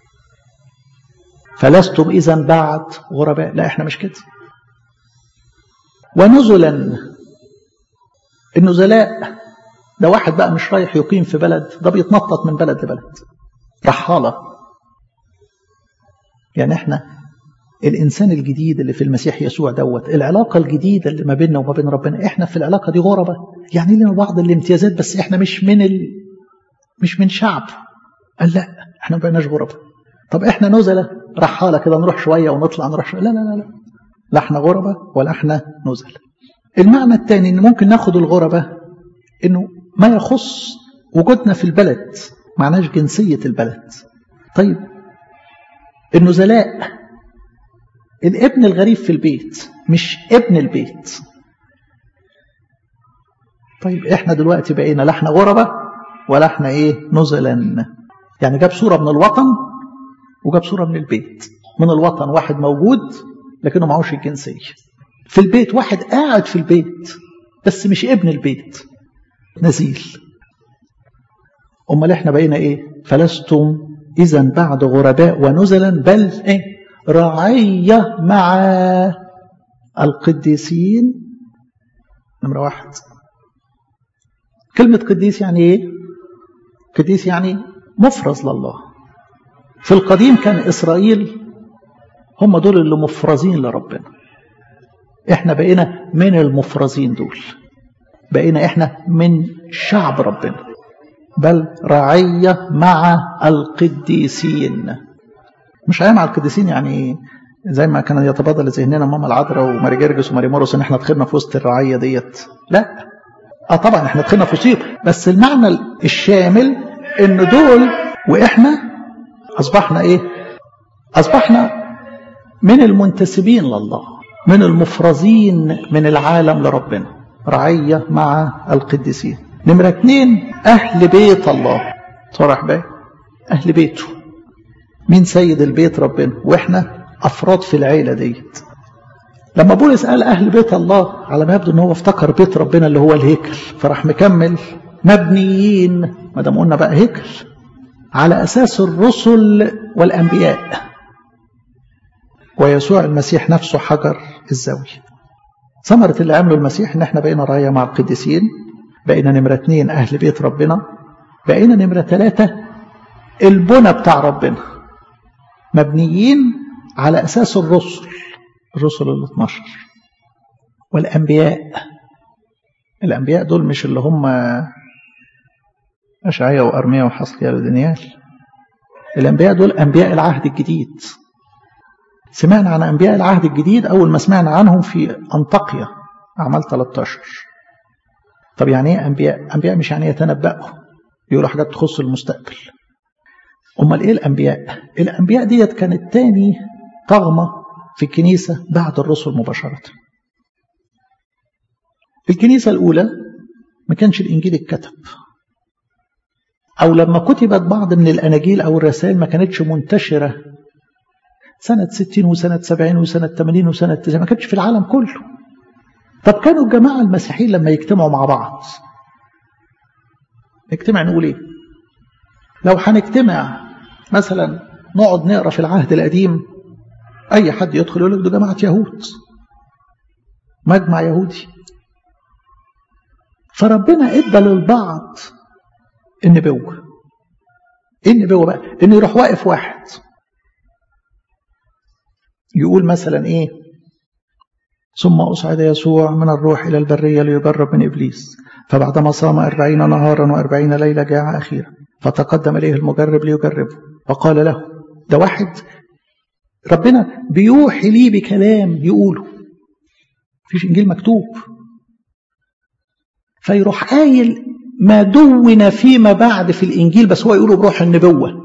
A: فلستم إذا بعد غرباء لا احنا مش كده ونزلا النزلاء ده واحد بقى مش رايح يقيم في بلد ده بيتنطط من بلد لبلد رحالة يعني احنا الإنسان الجديد اللي في المسيح يسوع دوت العلاقة الجديدة اللي ما بيننا وما بين ربنا احنا في العلاقة دي غربة يعني لنا بعض الامتيازات بس احنا مش من ال... مش من شعب قال لا احنا ما بقيناش غربة طب احنا نزلة رحالة كده نروح شوية ونطلع نروح شوية لا لا لا لا لا احنا غربة ولا احنا نزل المعنى الثاني ان ممكن ناخد الغربة انه ما يخص وجودنا في البلد معناش جنسية البلد طيب النزلاء الابن الغريب في البيت مش ابن البيت طيب احنا دلوقتي بقينا لا احنا غربة ولا احنا ايه نزلا يعني جاب صورة من الوطن وجاب صورة من البيت من الوطن واحد موجود لكنه معهوش الجنسية في البيت واحد قاعد في البيت بس مش ابن البيت نزيل أمال احنا بقينا ايه فلستم إذا بعد غرباء ونزلا بل ايه رعية مع القديسين نمرة واحد كلمة قديس يعني ايه قديس يعني مفرز لله في القديم كان إسرائيل هم دول اللي مفرزين لربنا احنا بقينا من المفرزين دول بقينا احنا من شعب ربنا بل رعية مع القديسين مش رعية مع القديسين يعني زي ما كان يتبادل ذهننا ماما العذراء وماري جرجس وماري مورس ان احنا دخلنا في وسط الرعية ديت لا اه طبعا احنا دخلنا في وسط بس المعنى الشامل ان دول واحنا اصبحنا ايه اصبحنا من المنتسبين لله من المفرزين من العالم لربنا رعية مع القديسين نمرة اتنين أهل بيت الله صرح بقى أهل بيته مين سيد البيت ربنا وإحنا أفراد في العيلة ديت لما بولس قال أهل بيت الله على ما يبدو أن هو افتكر بيت ربنا اللي هو الهيكل فراح مكمل مبنيين ما دام قلنا بقى هيكل على أساس الرسل والأنبياء ويسوع المسيح نفسه حجر الزاوية ثمرة اللي عمله المسيح ان احنا بقينا راية مع القديسين بقينا نمرة اتنين اهل بيت ربنا بقينا نمرة ثلاثة البنى بتاع ربنا مبنيين على اساس الرسل الرسل ال 12 والانبياء الانبياء دول مش اللي هم اشعياء وارميا وحسقيا ودانيال الانبياء دول انبياء العهد الجديد سمعنا عن أنبياء العهد الجديد أول ما سمعنا عنهم في أنطاقيا أعمال 13 طب يعني إيه أنبياء؟ أنبياء مش يعني يتنبأوا يقولوا حاجات تخص المستقبل أمال إيه الأنبياء؟ الأنبياء ديت كانت تاني طغمة في الكنيسة بعد الرسل مباشرة الكنيسة الأولى ما كانش الإنجيل اتكتب أو لما كتبت بعض من الأناجيل أو الرسائل ما كانتش منتشرة سنة 60 وسنة 70 وسنة 80 وسنة 90 ما كانتش في العالم كله طب كانوا الجماعة المسيحيين لما يجتمعوا مع بعض نجتمع نقول ايه لو هنجتمع مثلا نقعد نقرا في العهد القديم اي حد يدخل يقول لك ده جماعه يهود مجمع يهودي فربنا ادى للبعض النبوه ايه النبوه بقى ان يروح واقف واحد يقول مثلا ايه ثم أصعد يسوع من الروح إلى البرية ليجرب من إبليس فبعدما صام أربعين نهارا وأربعين ليلة جاع أخيرا فتقدم إليه المجرب ليجربه فقال له ده واحد ربنا بيوحي لي بكلام يقوله فيش إنجيل مكتوب فيروح قايل ما دون فيما بعد في الإنجيل بس هو يقوله بروح النبوة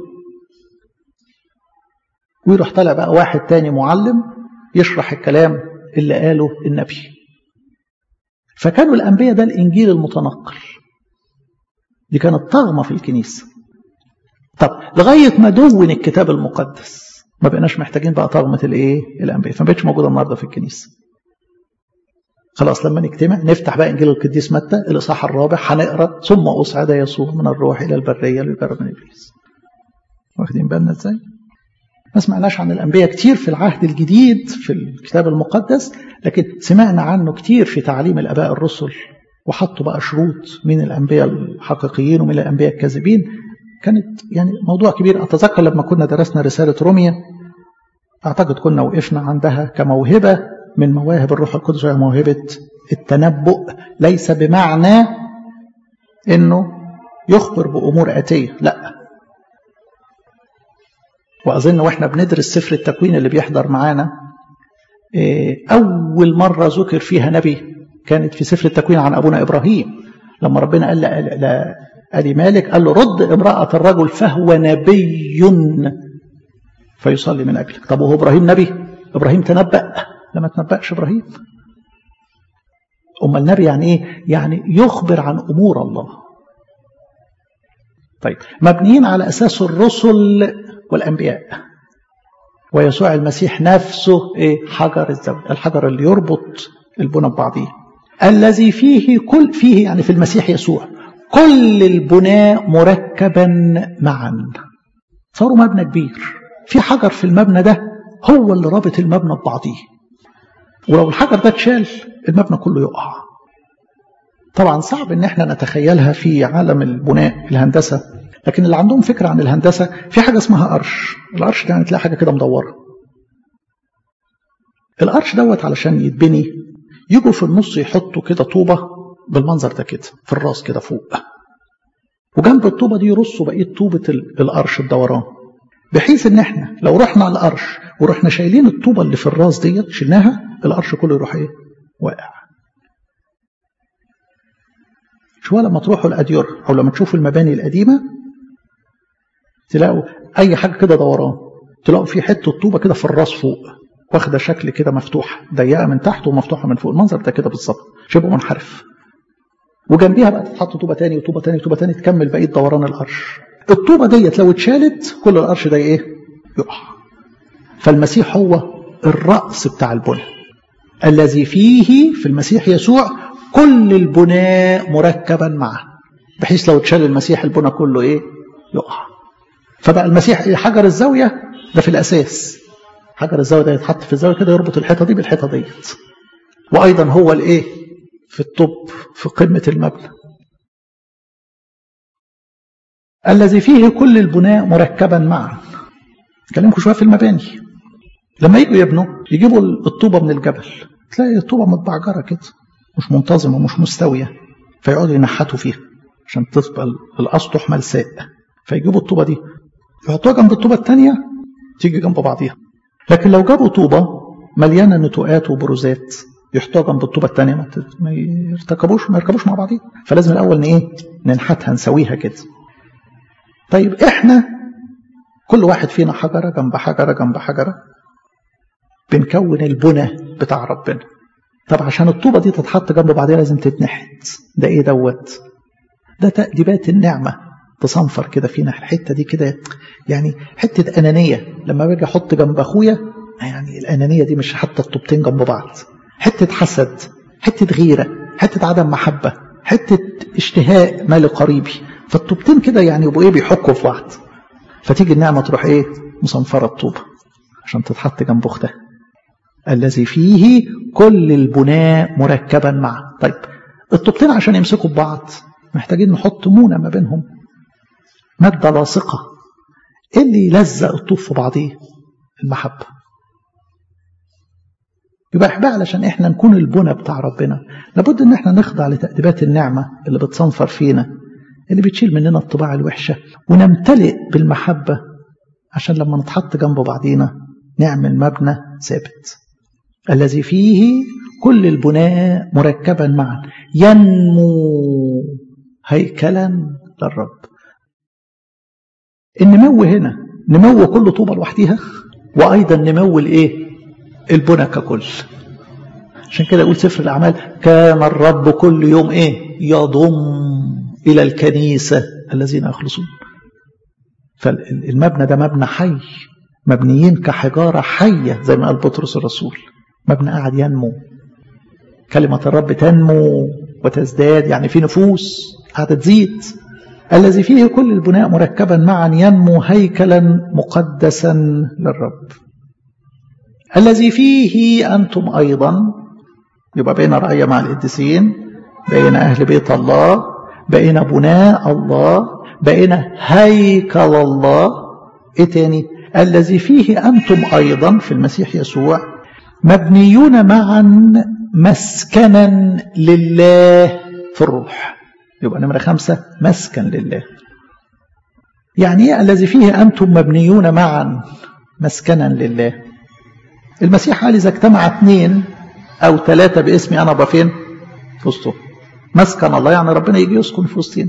A: ويروح طالع بقى واحد تاني معلم يشرح الكلام اللي قاله النبي فكانوا الأنبياء ده الإنجيل المتنقل دي كانت طغمة في الكنيسة طب لغاية ما دون الكتاب المقدس ما بقناش محتاجين بقى طغمة الإيه الأنبياء فما بقتش موجودة النهاردة في الكنيسة خلاص لما نجتمع نفتح بقى إنجيل القديس متى الإصحاح الرابع هنقرا ثم أصعد يسوع من الروح إلى البرية ليجرب من إبليس واخدين بالنا إزاي؟ ما سمعناش عن الأنبياء كتير في العهد الجديد في الكتاب المقدس لكن سمعنا عنه كتير في تعليم الآباء الرسل وحطوا بقى شروط من الأنبياء الحقيقيين ومن الأنبياء الكاذبين كانت يعني موضوع كبير أتذكر لما كنا درسنا رسالة روميا أعتقد كنا وقفنا عندها كموهبة من مواهب الروح القدس وهي موهبة التنبؤ ليس بمعنى أنه يخبر بأمور آتية لا وأظن وإحنا بندرس سفر التكوين اللي بيحضر معانا أول مرة ذكر فيها نبي كانت في سفر التكوين عن أبونا إبراهيم لما ربنا قال لأبي مالك قال له رد امرأة الرجل فهو نبي فيصلي من أجلك طب وهو إبراهيم نبي إبراهيم تنبأ لما تنبأش إبراهيم أما النبي يعني إيه يعني يخبر عن أمور الله طيب مبنيين على أساس الرسل والأنبياء ويسوع المسيح نفسه إيه حجر الزوج الحجر اللي يربط البنى ببعضيه الذي فيه كل فيه يعني في المسيح يسوع كل البناء مركبا معا صاروا مبنى كبير في حجر في المبنى ده هو اللي رابط المبنى ببعضيه ولو الحجر ده اتشال المبنى كله يقع طبعا صعب ان احنا نتخيلها في عالم البناء الهندسه لكن اللي عندهم فكره عن الهندسه في حاجه اسمها قرش القرش ده يعني تلاقي حاجه كده مدوره القرش دوت علشان يتبني يجوا في النص يحطوا كده طوبه بالمنظر ده كده في الراس كده فوق وجنب الطوبه دي يرصوا بقيه طوبه القرش الدوران بحيث ان احنا لو رحنا على القرش ورحنا شايلين الطوبه اللي في الراس ديت شلناها القرش كله يروح ايه واقع شويه لما تروحوا الاديره او لما تشوفوا المباني القديمه تلاقوا اي حاجه كده دوران تلاقوا في حته طوبه كده في الراس فوق واخده شكل كده مفتوحه ضيقه من تحت ومفتوحه من فوق المنظر ده كده بالظبط شبه منحرف وجنبيها بقى تتحط طوبه تاني وطوبه تاني وطوبه تاني تكمل بقيه دوران القرش الطوبه ديت لو اتشالت كل القرش ده ايه يقع فالمسيح هو الراس بتاع البنى الذي فيه في المسيح يسوع كل البناء مركبا معه بحيث لو اتشال المسيح البنى كله ايه يقع فبقى المسيح حجر الزاويه ده في الاساس حجر الزاويه ده يتحط في الزاويه كده يربط الحيطه دي بالحيطه ديت وايضا هو الايه في الطب في قمه المبنى الذي فيه كل البناء مركبا معا كلامكم شويه في المباني لما يجوا يبنوا يجيبوا الطوبه من الجبل تلاقي الطوبه متبعجره كده مش منتظمه مش مستويه فيقعدوا ينحتوا فيها عشان تبقى الاسطح ملساء فيجيبوا الطوبه دي يحطوها جنب الطوبه الثانيه تيجي جنب بعضيها لكن لو جابوا طوبه مليانه نتوءات وبروزات يحطوها جنب الطوبه الثانيه ما يرتكبوش ما يركبوش مع بعضيها فلازم الاول ايه ننحتها نسويها كده طيب احنا كل واحد فينا حجره جنب حجره جنب حجره بنكون البنى بتاع ربنا طب عشان الطوبه دي تتحط جنب بعضها لازم تتنحت ده ايه دوت ده تأديبات النعمه تصنفر كده فينا الحته دي كده يعني حته انانيه لما باجي احط جنب اخويا يعني الانانيه دي مش حتى الطوبتين جنب بعض حته حسد حته غيره حته عدم محبه حته اشتهاء مال قريبي فالطوبتين كده يعني يبقوا ايه بيحكوا في بعض فتيجي النعمه تروح ايه مصنفره الطوبه عشان تتحط جنب اختها الذي فيه كل البناء مركبا معا طيب الطوبتين عشان يمسكوا ببعض محتاجين نحط مونه ما بينهم ماده لاصقه ايه اللي يلزق الطوب في بعضيه المحبه يبقى احبها علشان احنا نكون البنى بتاع ربنا لابد ان احنا نخضع لتأديبات النعمة اللي بتصنفر فينا اللي بتشيل مننا الطباع الوحشة ونمتلئ بالمحبة عشان لما نتحط جنب بعضينا نعمل مبنى ثابت الذي فيه كل البناء مركبا معا ينمو هيكلا للرب النمو هنا نمو كل طوبة لوحديها وأيضا نمو الإيه البنى ككل عشان كده يقول سفر الأعمال كان الرب كل يوم إيه يضم إلى الكنيسة الذين يخلصون فالمبنى ده مبنى حي مبنيين كحجارة حية زي ما قال بطرس الرسول مبنى قاعد ينمو كلمة الرب تنمو وتزداد يعني في نفوس قاعدة تزيد الذي فيه كل البناء مركبا معا ينمو هيكلا مقدسا للرب الذي فيه أنتم أيضا يبقى بين رعية مع القديسين بين أهل بيت الله بين بناء الله بين هيكل الله إيه تاني الذي فيه أنتم أيضا في المسيح يسوع مبنيون معا مسكنا لله في الروح يبقى نمرة خمسة مسكن لله يعني إيه الذي فيه أنتم مبنيون معا مسكنا لله المسيح قال إذا اجتمع اثنين أو ثلاثة باسمي أنا أبقى فين؟ في وسطهم. مسكن الله يعني ربنا يجي يسكن في وسطنا.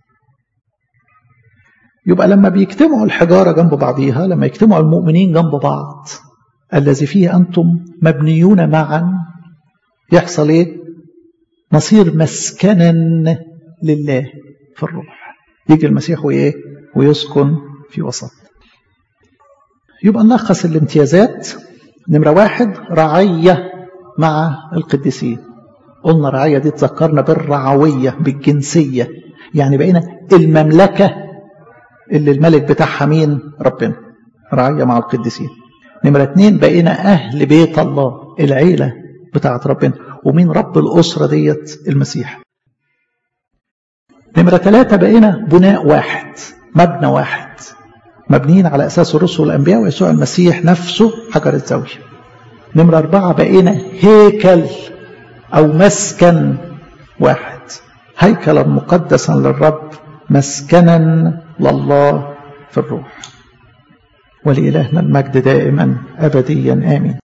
A: يبقى لما بيجتمعوا الحجارة جنب بعضيها لما يجتمعوا المؤمنين جنب بعض الذي فيه أنتم مبنيون معا يحصل إيه؟ نصير مسكنا لله في الروح. يجي المسيح وإيه؟ ويسكن في وسط. يبقى نلخص الامتيازات نمرة واحد رعية مع القديسين قلنا رعية دي تذكرنا بالرعوية بالجنسية يعني بقينا المملكة اللي الملك بتاعها مين ربنا رعية مع القديسين نمرة اتنين بقينا أهل بيت الله العيلة بتاعت ربنا ومين رب الأسرة ديت المسيح نمرة ثلاثة بقينا بناء واحد مبنى واحد مبنيين على أساس الرسل والأنبياء ويسوع المسيح نفسه حجر الزاوية نمرة أربعة بقينا هيكل أو مسكن واحد هيكلا مقدسا للرب مسكنا لله في الروح ولإلهنا المجد دائما أبديا آمين